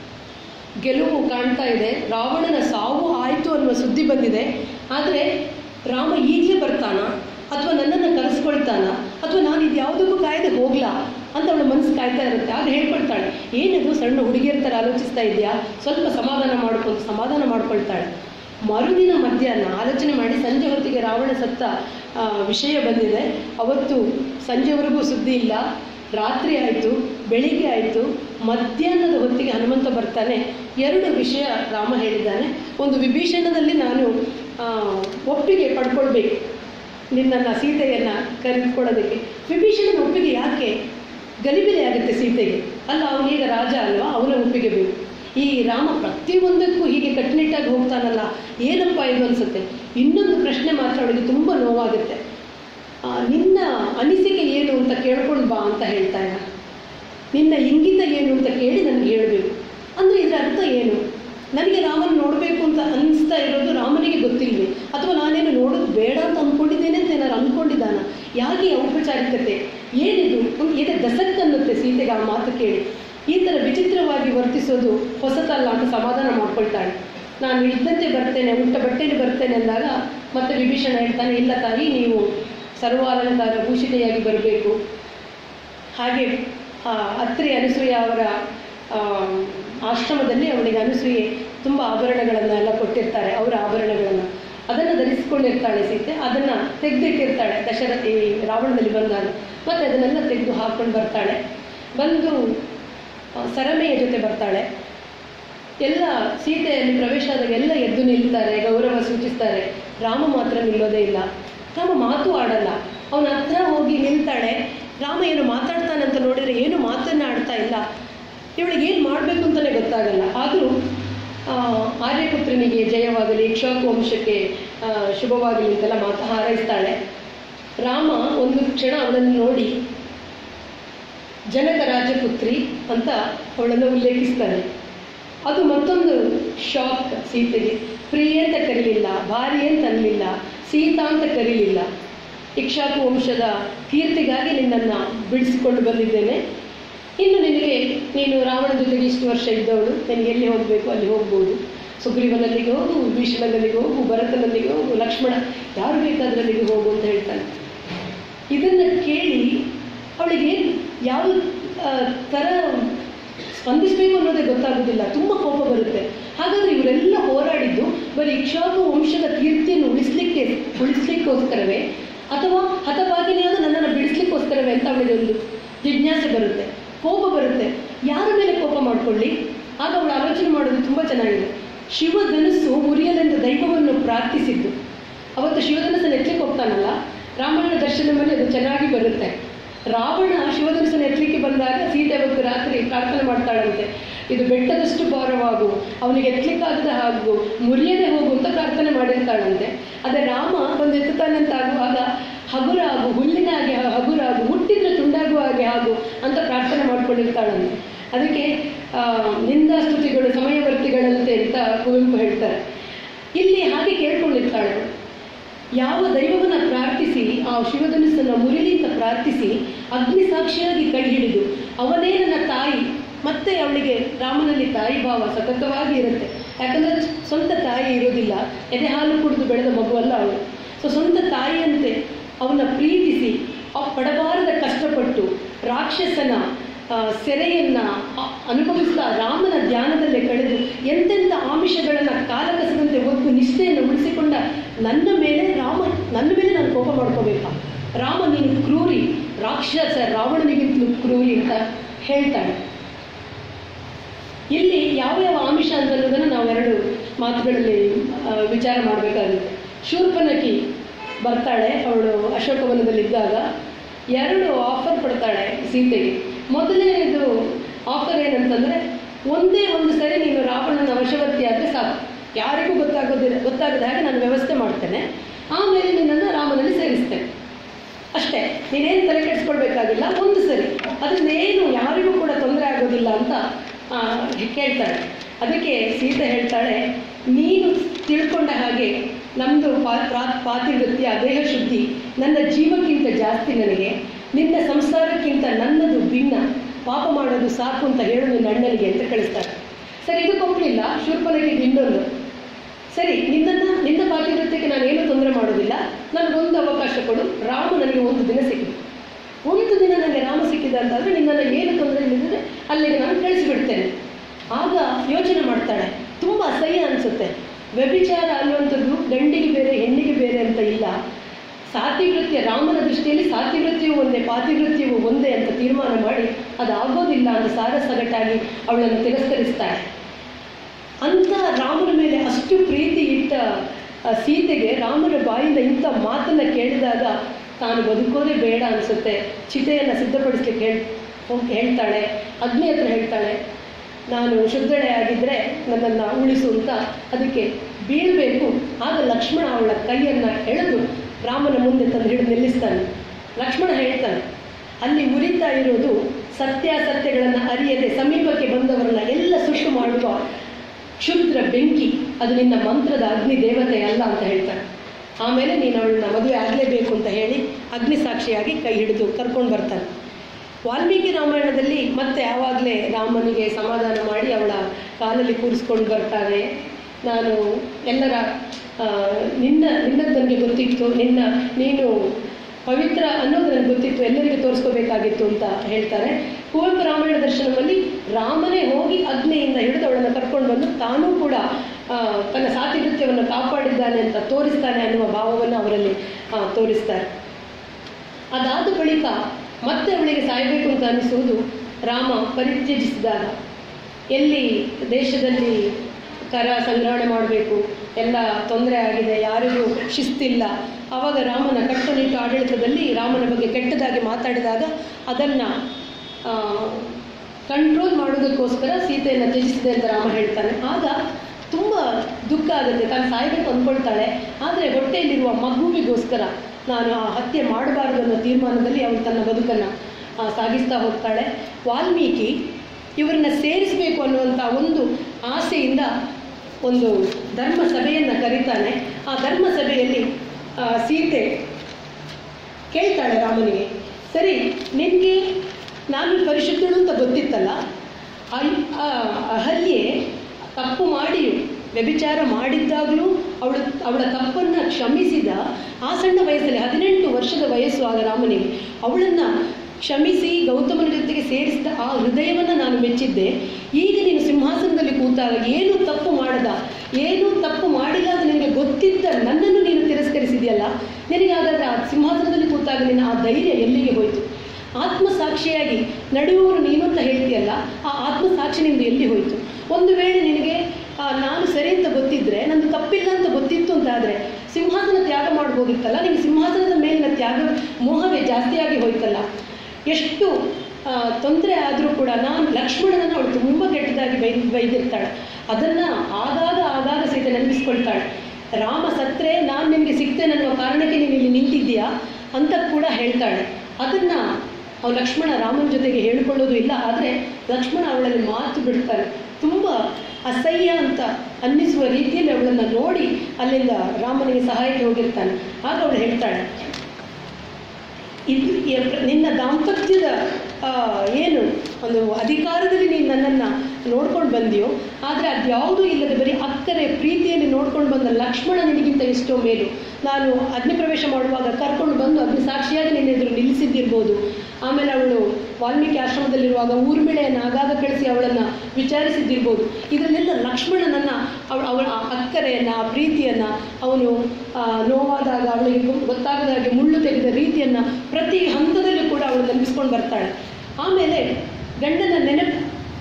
ಗೆಲುವು ಕಾಣ್ತಾ ಇದೆ ರಾವಣನ ಸಾವು ಆಯಿತು ಅನ್ನುವ ಸುದ್ದಿ ಬಂದಿದೆ ಆದರೆ ರಾಮ ಈಗಲೇ ಬರ್ತಾನ ಅಥವಾ ನನ್ನನ್ನು ಕರೆಸ್ಕೊಳ್ತಾನ ಅಥವಾ ನಾನು ಇದು ಯಾವುದಕ್ಕೂ ಕಾಯ್ದೆ ಹೋಗ್ಲಾ ಅಂತ ಅವಳ ಮನಸ್ಸು ಕಾಯ್ತಾ ಇರುತ್ತೆ ಆಗ ಹೇಳ್ಕೊಳ್ತಾಳೆ ಏನದು ಸಣ್ಣ ಹುಡುಗಿಯರ ಥರ ಆಲೋಚಿಸ್ತಾ ಇದೆಯಾ ಸ್ವಲ್ಪ ಸಮಾಧಾನ ಮಾಡ್ಕೊಂಡು ಸಮಾಧಾನ ಮಾಡ್ಕೊಳ್ತಾಳೆ ಮರುದಿನ ಮಧ್ಯಾಹ್ನ ಆಲೋಚನೆ ಮಾಡಿ ಸಂಜೆ ಹೊತ್ತಿಗೆ ರಾವಣ ಸತ್ತ ಆ, ವಿಷಯ ಬಂದಿದೆ ಅವತ್ತು ಸಂಜೆವರೆಗೂ ಸುದ್ದಿ ಇಲ್ಲ ರಾತ್ರಿ ಆಯಿತು ಬೆಳಿಗ್ಗೆ ಆಯಿತು ಮಧ್ಯಾಹ್ನದ ಹೊತ್ತಿಗೆ ಹನುಮಂತ ಬರ್ತಾನೆ ಎರಡು ವಿಷಯ ರಾಮ ಹೇಳಿದ್ದಾನೆ ಒಂದು ವಿಭೀಷಣದಲ್ಲಿ ನಾನು ಆ, ಒಪ್ಪಿಗೆ ಪಡ್ಕೊಳ್ಬೇಕು ನಿನ್ನನ್ನು ಸೀತೆಯನ್ನು ಕರೆದುಕೊಳ್ಳೋದಕ್ಕೆ ವಿಭೀಷಣನ ಒಪ್ಪಿಗೆ ಯಾಕೆ ಗಲಿಬಿಲಿ ಆಗುತ್ತೆ ಸೀತೆಗೆ ಅಲ್ಲ ಅವನೀಗ ರಾಜ ಅಲ್ವಾ ಅವನ ಒಪ್ಪಿಗೆ ಬೇಕು ಈ ರಾಮ ಪ್ರತಿಯೊಂದಕ್ಕೂ ಹೀಗೆ ಕಟ್ಟುನಿಟ್ಟಾಗಿ ಹೋಗ್ತಾನಲ್ಲ ಏನಪ್ಪ ಇದು ಅನಿಸುತ್ತೆ ಇನ್ನೊಂದು ಪ್ರಶ್ನೆ ಮಾತ್ರ ಅವಳಿಗೆ ತುಂಬ ನೋವಾಗುತ್ತೆ ಆ, ನಿನ್ನ ಅನಿಸಿಕೆ ಏನು ಅಂತ ಕೇಳ್ಕೊಂಡು ಬಾ ಅಂತ ಹೇಳ್ತಾ ಇದ್ದ ನಿನ್ನ ಇಂಗಿತ ಏನು ಅಂತ ಕೇಳಿ ನನಗೆ ಹೇಳಬೇಕು ಅಂದರೆ ಇದರ ಅರ್ಥ ಏನು ನನಗೆ ರಾಮನ ನೋಡಬೇಕು ಅಂತ ಅನಿಸ್ತಾ ಇರೋದು ರಾಮನಿಗೆ ಗೊತ್ತಿಲ್ವೇ ಅಥವಾ ನಾನೇನು ನೋಡೋದು ಬೇಡ ಅಂತ ಅಂದ್ಕೊಂಡಿದ್ದೇನೆ ಅಂತ ಏನಾರು ಅಂದ್ಕೊಂಡಿದ್ದಾನ ಯಾಕೆ ಈ ಔಪಚಾರಿಕತೆ ಏನಿದು ಒಂದು ಇದೆ ದಸಕ್ ಅನ್ನುತ್ತೆ ಸೀತೆಗೆ ಆ ಮಾತು ಕೇಳಿ ಈ ಥರ ವಿಚಿತ್ರವಾಗಿ ವರ್ತಿಸೋದು ಹೊಸತಲ್ಲ ಅಂತ ಸಮಾಧಾನ ಮಾಡ್ಕೊಳ್ತಾಳೆ ನಾನು ಇದ್ದಂತೆ ಬರ್ತೇನೆ ಉಟ್ಟ ಬಟ್ಟೆಯಲ್ಲಿ ಬರ್ತೇನೆ ಅಂದಾಗ ಮತ್ತೆ ವಿಭೀಷಣ ಹೇಳ್ತಾನೆ ಇಲ್ಲ ತಾಯಿ ನೀವು ಸರ್ವಾಲಂಕಾರ ಭೂಷಿತೆಯಾಗಿ ಬರಬೇಕು ಹಾಗೆ ಆ, ಅತ್ರಿ ಅನಸೂಯ ಅವರ ಆ, ಆಶ್ರಮದಲ್ಲಿ ಅವಳಿಗೆ ಅನಸೂಯೆ ತುಂಬ ಆಭರಣಗಳನ್ನು ಎಲ್ಲ ಕೊಟ್ಟಿರ್ತಾರೆ ಅವರ ಆಭರಣಗಳನ್ನು ಅದನ್ನು ಧರಿಸಿಕೊಂಡಿರ್ತಾಳೆ ಸೀತೆ ಅದನ್ನು ತೆಗೆದಿಟ್ಟಿರ್ತಾಳೆ ದಶರಥ ಈ ರಾವಣದಲ್ಲಿ ಬಂದಾಗ ಮತ್ತು ಅದನ್ನೆಲ್ಲ ತೆಗೆದು ಹಾಕ್ಕೊಂಡು ಬರ್ತಾಳೆ ಬಂದು ಆ, ಸರಮೆಯ ಜೊತೆ ಬರ್ತಾಳೆ ಎಲ್ಲ ಸೀತೆಯಲ್ಲಿ ಪ್ರವೇಶ ಆದಾಗ ಎಲ್ಲ ಎದ್ದು ನಿಲ್ತಾರೆ ಗೌರವ ಸೂಚಿಸ್ತಾರೆ ರಾಮ ಮಾತ್ರ ನಿಲ್ಲೋದೇ ಇಲ್ಲ ರಾಮ ಮಾತು ಆಡಲ್ಲ ಅವನ ಹತ್ರ ಹೋಗಿ ನಿಲ್ತಾಳೆ ರಾಮ ಏನು ಮಾತಾಡ್ತಾನೆ ಅಂತ ನೋಡಿದರೆ ಏನು ಮಾತನ್ನ ಆಡ್ತಾ ಇಲ್ಲ ಇವಳಿಗೆ ಏನು ಮಾಡಬೇಕು ಅಂತಲೇ ಗೊತ್ತಾಗಲ್ಲ ಆದರೂ ಆರ್ಯಪುತ್ರನಿಗೆ ಜಯವಾಗಲಿ ಇಕ್ಷಾಕು ವಂಶಕ್ಕೆ ಆ, ಶುಭವಾಗಲಿ ಅಂತೆಲ್ಲ ಮಾತು ಹಾರೈಸ್ತಾಳೆ ರಾಮ ಒಂದು ಕ್ಷಣ ಅವಳನ್ನು ನೋಡಿ ಜನಕ ರಾಜಪುತ್ರಿ ಅಂತ ಅವಳನ್ನು ಉಲ್ಲೇಖಿಸ್ತಾನೆ ಅದು ಮತ್ತೊಂದು ಶಾಕ್ ಸೀತೆಗೆ ಪ್ರಿಯ ಅಂತ ಕರೀಲಿಲ್ಲ ಭಾರಿ ಅಂತ ಅನ್ನಲಿಲ್ಲ ಸೀತಾ ಅಂತ ಕರೀಲಿಲ್ಲ ಇಕ್ಷಾಕು ವಂಶದ ಕೀರ್ತಿಗಾಗಿ ನಿನ್ನನ್ನು ಬಿಡಿಸಿಕೊಂಡು ಬಂದಿದ್ದೇನೆ ಇನ್ನು ನಿನಗೆ ನೀನು ರಾವಣ ಜೊತೆಗೆ ಇಷ್ಟು ವರ್ಷ ಇದ್ದವಳು ನಿನಗೆ ಎಲ್ಲಿ ಹೋಗಬೇಕು ಅಲ್ಲಿ ಹೋಗ್ಬೋದು ಸುಗ್ರೀವನಲ್ಲಿಗೆ ಹೋಗು ಭೀಷ್ಮನಲ್ಲಿಗೆ ಹೋಗು ಭರತನಲ್ಲಿಗೆ ಹೋಗು ಲಕ್ಷ್ಮಣ ಯಾರು ಬೇಕಾದ್ರೆ ಅಲ್ಲಿಗೆ ಹೋಗು ಅಂತ ಹೇಳ್ತಾನೆ ಇದನ್ನು ಕೇಳಿ ಅವಳಿಗೆ ಯಾವ ಆ, ಥರ ಸ್ಪಂದಿಸಬೇಕು ಅನ್ನೋದೇ ಗೊತ್ತಾಗೋದಿಲ್ಲ ತುಂಬ ಕೋಪ ಬರುತ್ತೆ ಹಾಗಾದರೆ ಇವರೆಲ್ಲ ಹೋರಾಡಿದ್ದು ಬರೀ ಇಕ್ಷಾಕು ವಂಶದ ಕೀರ್ತಿಯನ್ನು ಉಳಿಸ್ಲಿಕ್ಕೆ ಉಳಿಸ್ಲಿಕ್ಕೋಸ್ಕರವೇ ಅಥವಾ ಹತಭಾಗಿನಿಯಾದ ನನ್ನನ್ನು ಬಿಡಿಸ್ಲಿಕ್ಕೋಸ್ಕರವೇ ಅಂತ ಅವಳಿಗೆ ಒಂದು ಜಿಜ್ಞಾಸೆ ಬರುತ್ತೆ ಕೋಪ ಬರುತ್ತೆ ಯಾರ ಮೇಲೆ ಕೋಪ ಮಾಡಿಕೊಳ್ಳಿ ಆಗ ಅವಳು ಆಲೋಚನೆ ಮಾಡೋದು ತುಂಬ ಚೆನ್ನಾಗಿದೆ ಶಿವಧನಸ್ಸು ಮುರಿಯಲೆಂದು ದೈವವನ್ನು ಪ್ರಾರ್ಥಿಸಿದ್ದು ಅವತ್ತು ಶಿವಧನಸ್ಸನ್ನು ಎತ್ತಲಿಕ್ಕೆ ಹೋಗ್ತಾನಲ್ಲ ರಾಮಾಯಣ ದರ್ಶನ ಮೇಲೆ ಅದು ಚೆನ್ನಾಗಿ ಬರುತ್ತೆ ರಾವಣ ಶಿವಧನಸ್ಸನ್ನು ಎತ್ತಲಿಕ್ಕೆ ಬಂದಾಗ ಸೀತೆ ಅವತ್ತು ರಾತ್ರಿ ಪ್ರಾರ್ಥನೆ ಮಾಡ್ತಾಳಂತೆ ಇದು ಬೆಟ್ಟದಷ್ಟು ಭಾರವಾಗು ಅವನಿಗೆ ಎತ್ತಲಿಕ್ಕಾಗದ ಹಾಗೂ ಮುರಿಯದೆ ಹೋಗು ಅಂತ ಪ್ರಾರ್ಥನೆ ಮಾಡಿರ್ತಾಳಂತೆ ಅದೇ ರಾಮ ಬಂದು ಎತ್ತುತ್ತಾನಂತ ಆಗುವಾಗ ಹಗುರಾಗು ಹುಲ್ಲಿನಾಗೆ ಹ- ಹಗುರಾಗು ಮುಟ್ಟಿದ್ರೆ ತುಂಡಾಗುವ ಹಾಗೆ ಹಾಗೂ ಅಂತ ಮಾಡ್ಕೊಂಡಿರ್ತಾಳಂತೆ ಅದಕ್ಕೆ ಆ, ನಿಂದಾಸ್ತುತಿಗಳು ಸಮಯವರ್ತಿಗಳಂತೆ ಅಂತ ಕುವೆಂಪು ಹೇಳ್ತಾರೆ ಇಲ್ಲಿ ಹಾಗೆ ಕೇಳ್ಕೊಂಡಿರ್ತಾಳೆ ಅವಳು. ಯಾವ ದೈವವನ್ನ ಪ್ರಾರ್ಥಿಸಿ ಆ ಶಿವಧನುಸ್ಸನ್ನು ಮುರಿಲಿ ಅಂತ ಪ್ರಾರ್ಥಿಸಿ ಅಗ್ನಿ ಸಾಕ್ಷಿಯಾಗಿ ಕೈ ಹಿಡಿದು ಅವನೇ ನನ್ನ ತಾಯಿ ಮತ್ತೆ ಅವಳಿಗೆ ರಾಮನಲ್ಲಿ ತಾಯಿ ಭಾವ ಸತತವಾಗಿ ಇರುತ್ತೆ ಯಾಕಂದ್ರೆ ಸ್ವಂತ ತಾಯಿ ಇರೋದಿಲ್ಲ ಎದೆ ಹಾಲು ಕುಡಿದು ಬೆಳೆದ ಮಗುವಲ್ಲ ಅವಳು ಸೊ ಸ್ವಂತ ತಾಯಿಯಂತೆ ಅವನ ಪ್ರೀತಿಸಿ ಅವ್ ಪಡಬಾರದ ಕಷ್ಟಪಟ್ಟು ರಾಕ್ಷಸನ ಆ, ಸೆರೆಯನ್ನ ಅ- ಅನುಭವಿಸ್ತಾ ರಾಮನ ಧ್ಯಾನದಲ್ಲೇ ಕಳೆದು ಎಂತೆಂಥ ಆಮಿಷಗಳನ್ನು ಕಾಲಕಸದಂತೆ ಒದ್ದು ನಿಷ್ಠೆಯನ್ನು ಉಳಿಸಿಕೊಂಡ ನನ್ನ ಮೇಲೆ ರಾಮ ನನ್ನ ಮೇಲೆ ನಾನು ಕೋಪ ಮಾಡ್ಕೋಬೇಕಾ ರಾಮ ನೀನು ಕ್ರೂರಿ ರಾಕ್ಷಸ ರಾವಣನಿಗಿಂತಲೂ ಕ್ರೂರಿ ಅಂತ ಹೇಳ್ತಾಳೆ ಇಲ್ಲಿ ಯಾವ ಯಾವ ಆಮಿಷ ಅಂತ ಅನ್ನೋದನ್ನು ನಾವು ಎರಡು ಮಾತುಗಳಲ್ಲಿ ಆ, ವಿಚಾರ ಮಾಡಬೇಕಾಗುತ್ತೆ ಶೂರ್ಪನಖಿ ಬರ್ತಾಳೆ ಅವಳು ಅಶೋಕವನದಲ್ಲಿದ್ದಾಗ ಎರಡು ಆಫರ್ ಕೊಡ್ತಾಳೆ ಸೀತೆಗೆ ಮೊದಲನೇದು ಆಫರ್ ಏನಂತಂದರೆ ಒಂದೇ ಒಂದು ಸರಿ ನೀನು ರಾವಣನ ವಶವರ್ತಿ ಆದರೆ ಸಾಕು ಯಾರಿಗೂ ಗೊತ್ತಾಗೋದಿಲ್ಲ ಗೊತ್ತಾಗದ ಹಾಗೆ ನಾನು ವ್ಯವಸ್ಥೆ ಮಾಡ್ತೇನೆ ಆಮೇಲೆ ನಿನ್ನನ್ನು ರಾಮನಲ್ಲಿ ಸೇರಿಸ್ತೇನೆ ಅಷ್ಟೇ ನೀನೇನು ತಲೆ ಕೆಡಿಸ್ಕೊಳ್ಬೇಕಾಗಿಲ್ಲ ಒಂದು ಸರಿ ಅದನ್ನೇನು ಯಾರಿಗೂ ಕೂಡ ತೊಂದರೆ ಆಗೋದಿಲ್ಲ ಅಂತ ಆ, ಕೇಳ್ತಾಳೆ ಅದಕ್ಕೆ ಸೀತೆ ಹೇಳ್ತಾಳೆ ನೀನು ತಿಳ್ಕೊಂಡ ಹಾಗೆ ನಮ್ಮದು ಪಾ ಪ್ರಾ- ಪಾತಿವೃತ್ಯ ದೇಹ ಶುದ್ಧಿ ನನ್ನ ಜೀವಕ್ಕಿಂತ ಜಾಸ್ತಿ ನನಗೆ ನಿನ್ನ ಸಂಸಾರಕ್ಕಿಂತ ನನ್ನದು ಭಿನ್ನ ಪಾಪ ಮಾಡೋದು ಸಾಕು ಅಂತ ಹೇಳು ನಿನ್ನ ಅಣ್ಣನಿಗೆ ಅಂತ ಕಳಿಸ್ತಾರೆ ಸರಿ ಇದು ಒಪ್ಪಲಿಲ್ಲ ಶೂರ್ಪನಖಿಗೆ ಇನ್ನೊಂದು ಸರಿ ನಿನ್ನನ್ನು ನಿನ್ನ ಪಾತಿವೃತ್ಯಕ್ಕೆ ನಾನು ಏನು ತೊಂದರೆ ಮಾಡೋದಿಲ್ಲ ನನಗೊಂದು ಅವಕಾಶ ಕೊಡು ರಾಮ ನನಗೆ ಒಂದು ದಿನ ಸಿಕ್ಕಿದೆ ಒಂದು ದಿನ ನನಗೆ ರಾಮ ಸಿಕ್ಕಿದ ಅಂತಂದರೆ ನಿನ್ನನ್ನು ಏನು ತೊಂದರೆ ಇಲ್ಲದಿದ್ರೆ ಅಲ್ಲಿಗೆ ನಾನು ಕಳಿಸಿಬಿಡ್ತೇನೆ ಆಗ ಯೋಚನೆ ಮಾಡ್ತಾಳೆ ತುಂಬ ಅಸಹ್ಯ ಅನಿಸುತ್ತೆ ವ್ಯಭಿಚಾರ ಅನ್ನುವಂಥದ್ದು ಗಂಡಿಗೆ ಬೇರೆ ಹೆಣ್ಣಿಗೆ ಬೇರೆ ಅಂತ ಇಲ್ಲ ಸಾತಿವೃತ್ಯ ರಾಮನ ದೃಷ್ಟಿಯಲ್ಲಿ ಸಾತಿವೃತ್ಯವು ಒಂದೇ ಪಾತಿವೃತ್ಯವು ಒಂದೇ ಅಂತ ತೀರ್ಮಾನ ಮಾಡಿ ಅದು ಆಗೋದಿಲ್ಲ ಅಂತ ಸಾರ ಸಗಟಾಗಿ ಅವಳನ್ನು ತಿರಸ್ಕರಿಸ್ತಾಳೆ ಅಂತ ರಾಮನ ಮೇಲೆ ಅಷ್ಟು ಪ್ರೀತಿ ಇಟ್ಟ ಆ ಸೀತೆಗೆ ರಾಮನ ಬಾಯಿಂದ ಇಂಥ ಮಾತನ್ನು ಕೇಳಿದಾಗ ತಾನು ಬದುಕೋದೇ ಬೇಡ ಅನಿಸುತ್ತೆ ಚಿತೆಯನ್ನು ಸಿದ್ಧಪಡಿಸ್ಲಿಕ್ಕೆ ಹೇಳ್ ಹೋಗಿ ಹೇಳ್ತಾಳೆ ಅಗ್ನಿ ಹತ್ರ ಹೇಳ್ತಾಳೆ ನಾನು ಶುದ್ಧಳೆ ಆಗಿದ್ದರೆ ನನ್ನನ್ನು ಉಳಿಸು ಅಂತ ಅದಕ್ಕೆ ಬೀಳಬೇಕು ಆಗ ಲಕ್ಷ್ಮಣ ಅವಳ ಕೈಯನ್ನು ಎಳೆದು ರಾಮನ ಮುಂದೆ ತಂದು ಹಿಡಿದು ನಿಲ್ಲಿಸ್ತಾನೆ ಲಕ್ಷ್ಮಣ ಹೇಳ್ತಾನೆ ಅಲ್ಲಿ ಉರಿತಾ ಇರೋದು ಸತ್ಯಾಸತ್ಯಗಳನ್ನು ಅರಿಯದೆ ಸಮೀಪಕ್ಕೆ ಬಂದವರನ್ನ ಎಲ್ಲ ಸುಟ್ಟು ಮಾಡುವ ಕ್ಷುದ್ರ ಬೆಂಕಿ ಅದು ನಿನ್ನ ಮಂತ್ರದ ಅಗ್ನಿ ದೇವತೆ ಅಲ್ಲ ಅಂತ ಹೇಳ್ತಾನೆ ಆಮೇಲೆ ನೀನು ಅವಳನ್ನ ಮದುವೆ ಆಗಲೇಬೇಕು ಅಂತ ಹೇಳಿ ಅಗ್ನಿ ಸಾಕ್ಷಿಯಾಗಿ ಕೈ ಹಿಡಿದು ಕರ್ಕೊಂಡು ಬರ್ತಾನೆ ವಾಲ್ಮೀಕಿ ರಾಮಾಯಣದಲ್ಲಿ ಮತ್ತೆ ಆವಾಗಲೇ ರಾಮನಿಗೆ ಸಮಾಧಾನ ಮಾಡಿ ಅವಳ ಕಾಲಲ್ಲಿ ಕೂರಿಸ್ಕೊಂಡು ಬರ್ತಾನೆ ನಾನು ಎಲ್ಲರ ಆ, ನಿನ್ನ ನಿನ್ನದು ನನಗೆ ಗೊತ್ತಿತ್ತು ನಿನ್ನ ನೀನು ಪವಿತ್ರ ಅನ್ನೋದು ನನಗೆ ಗೊತ್ತಿತ್ತು ಎಲ್ಲರಿಗೂ ತೋರಿಸ್ಕೋಬೇಕಾಗಿತ್ತು ಅಂತ ಹೇಳ್ತಾರೆ ಕುವೆಂಪು ರಾಮಾಯಣ ದರ್ಶನದಲ್ಲಿ ರಾಮನೇ ಹೋಗಿ ಅಗ್ನಿಯಿಂದ ಹಿಡಿದು ಅವಳನ್ನು ಕರ್ಕೊಂಡು ಬಂದು ತಾನೂ ಕೂಡ ಆ, ತನ್ನ ಸಾತಿವೃತ್ಯವನ್ನು ಕಾಪಾಡಿದ್ದಾನೆ ಅಂತ ತೋರಿಸ್ತಾನೆ ಅನ್ನುವ ಭಾವವನ್ನು ಅವರಲ್ಲಿ ಆ, ತೋರಿಸ್ತಾರೆ ಅದಾದ ಬಳಿಕ ಮತ್ತೆ ಅವಳಿಗೆ ಸಾಯಬೇಕು ಅಂತ ಅನಿಸುವುದು ರಾಮ ಪರಿತ್ಯಜಿಸಿದಾಗ ಎಲ್ಲಿ ದೇಶದಲ್ಲಿ ಕರ ಸಂಗ್ರಹಣೆ ಮಾಡಬೇಕು ಎಲ್ಲ ತೊಂದರೆ ಆಗಿದೆ ಯಾರಿಗೂ ಶಿಸ್ತಿಲ್ಲ ಆವಾಗ ರಾಮನ ಕಟ್ಟುನಿಟ್ಟು ಆಡಳಿತದಲ್ಲಿ ರಾಮನ ಬಗ್ಗೆ ಕೆಟ್ಟದಾಗಿ ಮಾತಾಡಿದಾಗ ಅದನ್ನು ಕಂಟ್ರೋಲ್ ಮಾಡೋದಕ್ಕೋಸ್ಕರ ಸೀತೆಯನ್ನು ತ್ಯಜಿಸಿದೆ ಅಂತ ರಾಮ ಹೇಳ್ತಾನೆ ಆಗ ತುಂಬ ದುಃಖ ಆಗುತ್ತೆ ತಾನು ಸಾಯಬೇಕು ಅಂದ್ಕೊಳ್ತಾಳೆ ಆದರೆ ಹೊಟ್ಟೆಯಲ್ಲಿರುವ ಮಗುವಿಗೋಸ್ಕರ ನಾನು ಆ ಹತ್ಯೆ ಮಾಡಬಾರದು ಅನ್ನೋ ತೀರ್ಮಾನದಲ್ಲಿ ಅವಳು ತನ್ನ ಬದುಕನ್ನು ಆ, ಸಾಗಿಸ್ತಾ ಹೋಗ್ತಾಳೆ ವಾಲ್ಮೀಕಿ ಇವರನ್ನ ಸೇರಿಸಬೇಕು ಅನ್ನುವಂಥ ಒಂದು ಆಸೆಯಿಂದ ಒಂದು ಧರ್ಮ ಸಭೆಯನ್ನು ಕರೀತಾನೆ ಆ ಧರ್ಮ ಸಭೆಯಲ್ಲಿ ಆ, ಸೀತೆ ಕೇಳ್ತಾಳೆ ರಾಮನಿಗೆ ಸರಿ ನಿನಗೆ ನಾನು ಪರಿಶುದ್ಧಳು ಅಂತ ಗೊತ್ತಿತ್ತಲ್ಲ ಅಲ್- ಆ ಅಹಲ್ಯೆ ತಪ್ಪು ಮಾಡಿ ವ್ಯಭಿಚಾರ ಮಾಡಿದ್ದಾಗಲೂ ಅವಳು ಅವಳ ತಪ್ಪನ್ನು ಕ್ಷಮಿಸಿದ ಆ ಸಣ್ಣ ವಯಸ್ಸಲ್ಲಿ ಹದಿನೆಂಟು ವರ್ಷದ ವಯಸ್ಸು ಆಗ ರಾಮನಿಗೆ ಅವಳನ್ನು ಕ್ಷಮಿಸಿ ಗೌತಮನ ಜೊತೆಗೆ ಸೇರಿಸಿದ ಆ ಹೃದಯವನ್ನು ನಾನು ಮೆಚ್ಚಿದ್ದೆ ಈಗ ನೀನು ಸಿಂಹಾಸನದಲ್ಲಿ ಕೂತಾಗ ಏನೂ ತಪ್ಪು ಮಾಡದ ಏನೂ ತಪ್ಪು ಮಾಡಿಲ್ಲ ಅಂತ ನಿನಗೆ ಗೊತ್ತಿದ್ದ ನನ್ನನ್ನು ನೀನು ತಿರಸ್ಕರಿಸಿದೆಯಲ್ಲ ನಿನಗೆ ಹಾಗಾದ್ರೆ ಆ ಸಿಂಹಾಸನದಲ್ಲಿ ಕೂತಾಗ ನಿನ್ನ ಆ ಧೈರ್ಯ ಎಲ್ಲಿಗೆ ಹೋಯಿತು ಆತ್ಮಸಾಕ್ಷಿಯಾಗಿ ನಡೆಯುವವರು ನೀನು ಅಂತ ಹೇಳ್ತೀಯಲ್ಲ ಆ ಆತ್ಮಸಾಕ್ಷಿ ನಿಂದು ಎಲ್ಲಿ ಹೋಯಿತು ಒಂದು ವೇಳೆ ನಿನಗೆ ಆ, ನಾನು ಸರಿ ಅಂತ ಗೊತ್ತಿದ್ರೆ ನಂದು ತಪ್ಪಿಲ್ಲ ಅಂತ ಗೊತ್ತಿತ್ತು ಅಂತಾದರೆ ಸಿಂಹಾಸನ ತ್ಯಾಗ ಮಾಡ್ಬೋದಿತ್ತಲ್ಲ ನಿಂಗೆ ಸಿಂಹಾಸನದ ಮೇಲಿನ ತ್ಯಾಗ ಮೋಹವೇ ಜಾಸ್ತಿಯಾಗಿ ಹೋಯ್ತಲ್ಲ ಎಷ್ಟು ತೊಂದರೆ ಆದರೂ ಕೂಡ ನಾನು ಲಕ್ಷ್ಮಣನನ್ನು ಅವಳು ತುಂಬ ಕೆಟ್ಟದಾಗಿ ಬೈ ಬೈದಿರ್ತಾಳೆ ಅದನ್ನು ಆಗಾಗ ಆಗಾಗ ಸಹಿತ ನೆನಪಿಸ್ಕೊಳ್ತಾಳೆ ರಾಮ ಸತ್ರೆ ನಾನು ನಿನಗೆ ಸಿಗ್ತೇನೆ ಅನ್ನೋ ಕಾರಣಕ್ಕೆ ನೀನು ಇಲ್ಲಿ ನಿಂತಿದ್ದೀಯಾ ಅಂತ ಕೂಡ ಹೇಳ್ತಾಳೆ ಅದನ್ನು ಅವ್ನು ಲಕ್ಷ್ಮಣ ರಾಮನ ಜೊತೆಗೆ ಹೇಳಿಕೊಳ್ಳೋದು ಇಲ್ಲ ಆದರೆ ಲಕ್ಷ್ಮಣ ಅವಳಲ್ಲಿ ಮಾತು ಬಿಡ್ತಾರೆ ತುಂಬ ಅಸಹ್ಯ ಅಂತ ಅನ್ನಿಸುವ ರೀತಿಯಲ್ಲಿ ಅವಳನ್ನು ನೋಡಿ ಅಲ್ಲಿಂದ ರಾಮನಿಗೆ ಸಹಾಯಕ್ಕೆ ಹೋಗಿರ್ತಾನೆ ಆಗ ಅವಳು ಹೇಳ್ತಾಳೆ ಇದು ಎ- ನಿನ್ನ ದಾಂಪತ್ಯದ ಆ, ಏನು ಒಂದು ಅಧಿಕಾರದಲ್ಲಿ ನೀನು ನನ್ನನ್ನು ನೋಡ್ಕೊಂಡು ಬಂದಿಯೋ ಆದರೆ ಅದ್ಯಾವುದೂ ಇಲ್ಲದೆ ಬರೀ ಅಕ್ಕರೆ ಪ್ರೀತಿಯಲ್ಲಿ ನೋಡ್ಕೊಂಡು ಬಂದ ಲಕ್ಷ್ಮಣ ನಿನಗಿಂತ ಎಷ್ಟೋ ಮೇಲು ನಾನು ಅಗ್ನಿ ಪ್ರವೇಶ ಮಾಡುವಾಗ ಕರ್ಕೊಂಡು ಬಂದು ಅಗ್ನಿ ಸಾಕ್ಷಿಯಾಗಿ ನಿನ್ನ ಎದುರು ನಿಲ್ಲಿಸಿದ್ದಿರ್ಬೋದು ಆಮೇಲೆ ಅವಳು ವಾಲ್ಮೀಕಿ ಆಶ್ರಮದಲ್ಲಿರುವಾಗ ಊರ್ಮಿಳೆಯನ್ನು ಆಗಾಗ ಕಳಿಸಿ ಅವಳನ್ನು ವಿಚಾರಿಸಿದ್ದಿರ್ಬೋದು ಇದರಲ್ಲೆಲ್ಲ ಲಕ್ಷ್ಮಣನನ್ನು ಅವಳ ಅವಳ ಆ ಅಕ್ಕರೆಯನ್ನು ಆ ಪ್ರೀತಿಯನ್ನು ಅವನು ಆ, ನೋವಾದಾಗ ಅವಳಿಗೆ ಗೊ- ಗೊತ್ತಾಗದ ಹಾಗೆ ಮುಳ್ಳು ತೆಗೆದ ರೀತಿಯನ್ನು ಪ್ರತಿ ಹಂತದಲ್ಲೂ ಕೂಡ ಅವಳು ನೆನಪಿಸ್ಕೊಂಡು ಬರ್ತಾಳೆ ಆಮೇಲೆ ಗಂಡನ ನೆನಪು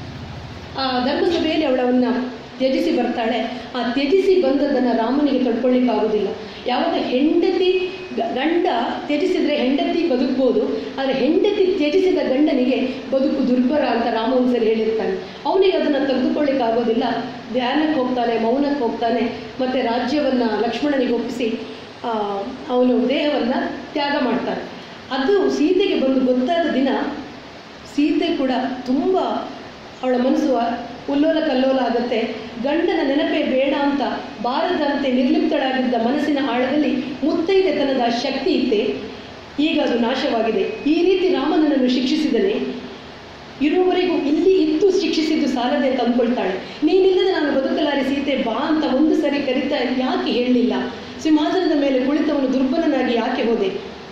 ಆ ಧರ್ಮಸಭೆಯಲ್ಲಿ ಅವಳವನ್ನ ತ್ಯಜಿಸಿ ಬರ್ತಾಳೆ ಆ ತ್ಯಜಿಸಿ ಬಂದದ್ದನ್ನು ರಾಮನಿಗೆ ತಡ್ಕೊಳ್ಳಿಕ್ಕಾಗೋದಿಲ್ಲ ಯಾವಾಗ ಹೆಂಡತಿ ಗ- ಗಂಡ ತ್ಯಜಿಸಿದರೆ ಹೆಂಡತಿ ಬದುಕ್ಬೋದು ಆದರೆ ಹೆಂಡತಿ ತ್ಯಜಿಸಿದ ಗಂಡನಿಗೆ ಬದುಕು ದುರ್ಬರ ಅಂತ ರಾಮ ಒಂದ್ಸರಿ ಹೇಳಿರ್ತಾನೆ ಅವನಿಗೆ ಅದನ್ನು ತೆಗೆದುಕೊಳ್ಳಿಕ್ಕಾಗೋದಿಲ್ಲ ಧ್ಯಾನಕ್ಕೆ ಹೋಗ್ತಾನೆ ಮೌನಕ್ಕೆ ಹೋಗ್ತಾನೆ ಮತ್ತು ರಾಜ್ಯವನ್ನು ಲಕ್ಷ್ಮಣನಿಗೆ ಒಪ್ಪಿಸಿ ಆ, ಅವನು ದೇಹವನ್ನು ತ್ಯಾಗ ಮಾಡ್ತಾನೆ ಅದು ಸೀತೆಗೆ ಬಂದು ಗೊತ್ತಾದ ದಿನ ಸೀತೆ ಕೂಡ ತುಂಬ ಅವಳ ಮನಸ್ಸು ಉಲ್ಲೋಲ ಕಲ್ಲೋಲ ಆಗುತ್ತೆ ಗಂಡನ ನೆನಪೇ ಬೇಡ ಅಂತ ಬಾರದಂತೆ ನಿರ್ಲಿಪ್ತಳಾಗಿದ್ದ ಮನಸ್ಸಿನ ಆಳದಲ್ಲಿ ಮುತ್ತೈದೆತನದ ಶಕ್ತಿ ಇತ್ತೆ ಈಗ ಅದು ನಾಶವಾಗಿದೆ ಈ ರೀತಿ ರಾಮನನ್ನು ಶಿಕ್ಷಿಸಿದನೆ ಇರುವವರೆಗೂ ಇಲ್ಲಿ ಇದ್ದು ಶಿಕ್ಷಿಸಿದ್ದು ಸಾಲದೆ ಅಂತ ಅಂದ್ಕೊಳ್ತಾಳೆ ನೀನಿಲ್ಲದೆ ನಾನು ಬದುಕಲಾರೆ ಸೀತೆ ಬಾ ಅಂತ ಒಂದು ಸರಿ ಕರಿತಾ ಯಾಕೆ ಹೇಳಲಿಲ್ಲ ಸಿಂಹಾಸನದ ಮೇಲೆ ಕುಳಿತವನು ದುರ್ಬಲನಾಗಿ ಯಾಕೆ ಹೋದೆ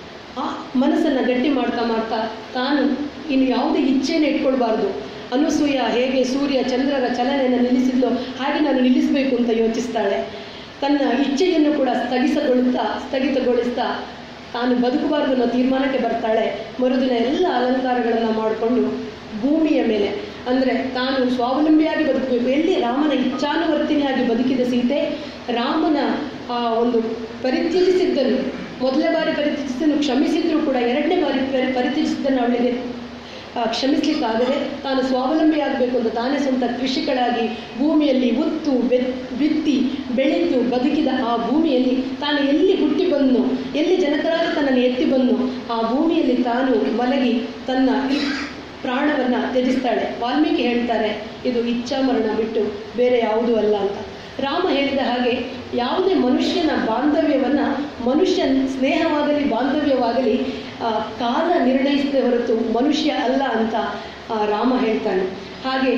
ಆ ಮನಸ್ಸನ್ನು ಗಟ್ಟಿ ಮಾಡ್ತಾ ಮಾಡ್ತಾ ತಾನು ಇನ್ನು ಯಾವುದೇ ಇಚ್ಛೆಯನ್ನು ಇಟ್ಕೊಳ್ಬಾರ್ದು ಅನುಸೂಯ ಹೇಗೆ ಸೂರ್ಯ ಚಂದ್ರರ ಚಲನೆಯನ್ನು ನಿಲ್ಲಿಸಿದ್ಲೋ ಹಾಗೆ ನಾನು ನಿಲ್ಲಿಸಬೇಕು ಅಂತ ಯೋಚಿಸ್ತಾಳೆ ತನ್ನ ಇಚ್ಛೆಯನ್ನು ಕೂಡ ಸ್ಥಗಿಸಗೊಳ್ತಾ ಸ್ಥಗಿತಗೊಳಿಸ್ತಾ ತಾನು ಬದುಕಬಾರದು ಅನ್ನೋ ತೀರ್ಮಾನಕ್ಕೆ ಬರ್ತಾಳೆ ಮರುದಿನ ಎಲ್ಲ ಅಲಂಕಾರಗಳನ್ನು ಮಾಡಿಕೊಂಡು ಭೂಮಿಯ ಮೇಲೆ ಅಂದರೆ ತಾನು ಸ್ವಾವಲಂಬಿಯಾಗಿ ಬದುಕಬೇಕು ಎಲ್ಲಿ ರಾಮನ ಇಚ್ಛಾನುವರ್ತಿನಿಯಾಗಿ ಬದುಕಿದ ಸೀತೆ ರಾಮನ ಆ ಒಂದು ಪರಿತ್ಯಜಿಸಿದ್ದನ್ನು ಮೊದಲನೇ ಬಾರಿ ಪರಿತ್ಯಜಿಸಿದ್ದನ್ನು ಕ್ಷಮಿಸಿದ್ರು ಕೂಡ ಎರಡನೇ ಬಾರಿ ಪರಿ- ಪರಿತ್ಯಜಿಸಿದ್ದನ್ನು ಅವಳಿಗೆ ಆ, ಕ್ಷಮಿಸ್ಲಿಕ್ಕಾಗದೆ ತಾನು ಸ್ವಾವಲಂಬಿ ಆಗಬೇಕು ಅಂತ ತಾನೇ ಸ್ವಂತ ಕೃಷಿಕಳಾಗಿ ಭೂಮಿಯಲ್ಲಿ ಉತ್ತು ಬೆತ್ ಬಿತ್ತಿ ಬೆಳೆದು ಬದುಕಿದ ಆ ಭೂಮಿಯಲ್ಲಿ ತಾನು ಎಲ್ಲಿ ಹುಟ್ಟಿ ಬಂದನೋ ಎಲ್ಲಿ ಜನಕರಾಗ ತನ್ನನ್ನು ಎತ್ತಿ ಬಂದನೋ ಆ ಭೂಮಿಯಲ್ಲಿ ತಾನು ಮಲಗಿ ತನ್ನ ಪ್ರಾಣವನ್ನು ತ್ಯಜಿಸ್ತಾಳೆ ವಾಲ್ಮೀಕಿ ಹೇಳ್ತಾರೆ ಇದು ಇಚ್ಛಾಮರಣ ಬಿಟ್ಟು ಬೇರೆ ಯಾವುದೂ ಅಲ್ಲ ಅಂತ ರಾಮ ಹೇಳಿದ ಹಾಗೆ ಯಾವುದೇ ಮನುಷ್ಯನ ಬಾಂಧವ್ಯವನ್ನು ಮನುಷ್ಯ ಸ್ನೇಹವಾಗಲಿ ಬಾಂಧವ್ಯವಾಗಲಿ ಆ, ಕಾಲ ನಿರ್ಣಯಿಸದೆ ಹೊರತು ಮನುಷ್ಯ ಅಲ್ಲ ಅಂತ ಆ, ರಾಮ ಹೇಳ್ತಾನೆ ಹಾಗೆ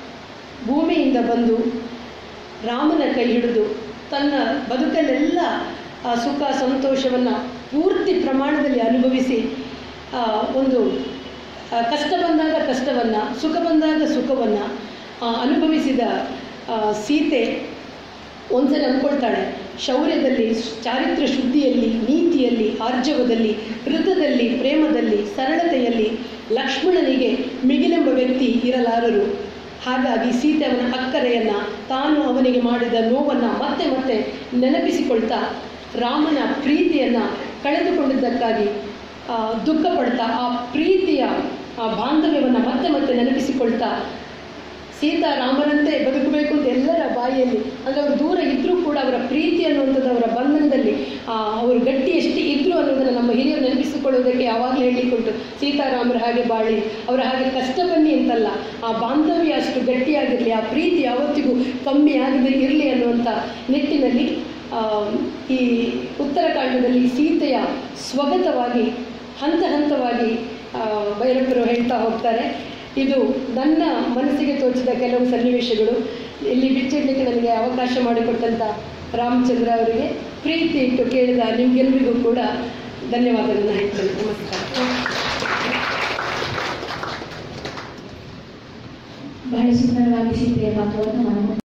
ಭೂಮಿಯಿಂದ ಬಂದು ರಾಮನ ಕೈ ಹಿಡಿದು ತನ್ನ ಬದುಕಲ್ಲೆಲ್ಲ ಆ ಸುಖ ಸಂತೋಷವನ್ನು ಪೂರ್ತಿ ಪ್ರಮಾಣದಲ್ಲಿ ಅನುಭವಿಸಿ ಆ, ಒಂದು ಆ, ಕಷ್ಟ ಬಂದಾಗ ಕಷ್ಟವನ್ನು ಸುಖ ಬಂದಾಗ ಸುಖವನ್ನು ಅನುಭವಿಸಿದ ಆ, ಸೀತೆ ಒಂದ್ಸರಿ ಅಂದ್ಕೊಳ್ತಾಳೆ ಶೌರ್ಯದಲ್ಲಿ ಚಾರಿತ್ರ ಶುದ್ಧಿಯಲ್ಲಿ ನೀತಿಯಲ್ಲಿ ಆರ್ಜವದಲ್ಲಿ ಹೃದಯದಲ್ಲಿ ಪ್ರೇಮದಲ್ಲಿ ಸರಳತೆಯಲ್ಲಿ ಲಕ್ಷ್ಮಣನಿಗೆ ಮಿಗಿಲೆಂಬ ವ್ಯಕ್ತಿ ಇರಲಾರರು ಹಾಗಾಗಿ ಸೀತೆ ಅವನ ಅಕ್ಕರೆಯನ್ನು ತಾನು ಅವನಿಗೆ ಮಾಡಿದ ನೋವನ್ನು ಮತ್ತೆ ಮತ್ತೆ ನೆನಪಿಸಿಕೊಳ್ತಾ ರಾಮನ ಪ್ರೀತಿಯನ್ನು ಕಳೆದುಕೊಂಡಿದ್ದಕ್ಕಾಗಿ ಆ, ದುಃಖ ಪಡ್ತಾ ಆ ಪ್ರೀತಿಯ ಆ ಬಾಂಧವ್ಯವನ್ನು ಮತ್ತೆ ಮತ್ತೆ ನೆನಪಿಸಿಕೊಳ್ತಾ ಸೀತಾ ರಾಮರಂತೆ ಬದುಕಬೇಕು ಅಂತ ಎಲ್ಲರ ಬಾಯಿಯಲ್ಲಿ ಅಂದರೆ ಅವರು ದೂರ ಇದ್ದರೂ ಕೂಡ ಅವರ ಪ್ರೀತಿ ಅನ್ನುವಂಥದ್ದು ಅವರ ಬಂಧನದಲ್ಲಿ ಆ, ಅವರು ಗಟ್ಟಿ ಎಷ್ಟು ಇದ್ದರು ಅನ್ನೋದನ್ನು ನಮ್ಮ ಹಿರಿಯರು ನೆನಪಿಸಿಕೊಳ್ಳೋದಕ್ಕೆ ಯಾವಾಗಲೂ ಹೇಳಿಕೊಟ್ಟು ಸೀತಾರಾಮರ ಹಾಗೆ ಬಾಳಿ ಅವರ ಹಾಗೆ ಕಷ್ಟ ಬನ್ನಿ ಅಂತಲ್ಲ ಆ ಬಾಂಧವ್ಯ ಅಷ್ಟು ಗಟ್ಟಿಯಾಗಿರಲಿ ಆ ಪ್ರೀತಿ ಯಾವತ್ತಿಗೂ ಕಮ್ಮಿ ಆಗದೆ ಇರಲಿ ಅನ್ನುವಂಥ ನಿಟ್ಟಿನಲ್ಲಿ ಆ, ಈ ಉತ್ತರಕಾಂಡದಲ್ಲಿ ಸೀತೆಯ ಸ್ವಗತವಾಗಿ ಹಂತ ಹಂತವಾಗಿ ಆ, ಭೈರಪ್ಪರು ಹೇಳ್ತಾ ಹೋಗ್ತಾರೆ ಇದು ನನ್ನ ಮನಸ್ಸಿಗೆ ತೋಚಿದ ಕೆಲವು ಸನ್ನಿವೇಶಗಳು ಇಲ್ಲಿ ಬಿಚ್ಚಿಡ್ಲಿಕ್ಕೆ ನನಗೆ ಅವಕಾಶ ಮಾಡಿಕೊಟ್ಟಂಥ ರಾಮಚಂದ್ರ ಅವರಿಗೆ ಪ್ರೀತಿ ಇಟ್ಟು ಕೇಳಿದ ನಿಮಗೆಲ್ಲರಿಗೂ ಕೂಡ ಧನ್ಯವಾದಗಳನ್ನು ಹೇಳ್ತೇನೆ ನಮಸ್ಕಾರ ಬಹಳ ಸುಂದರವಾಗಿ ಸೀತೆಯ ಪಾತ್ರವನ್ನು ನಾವು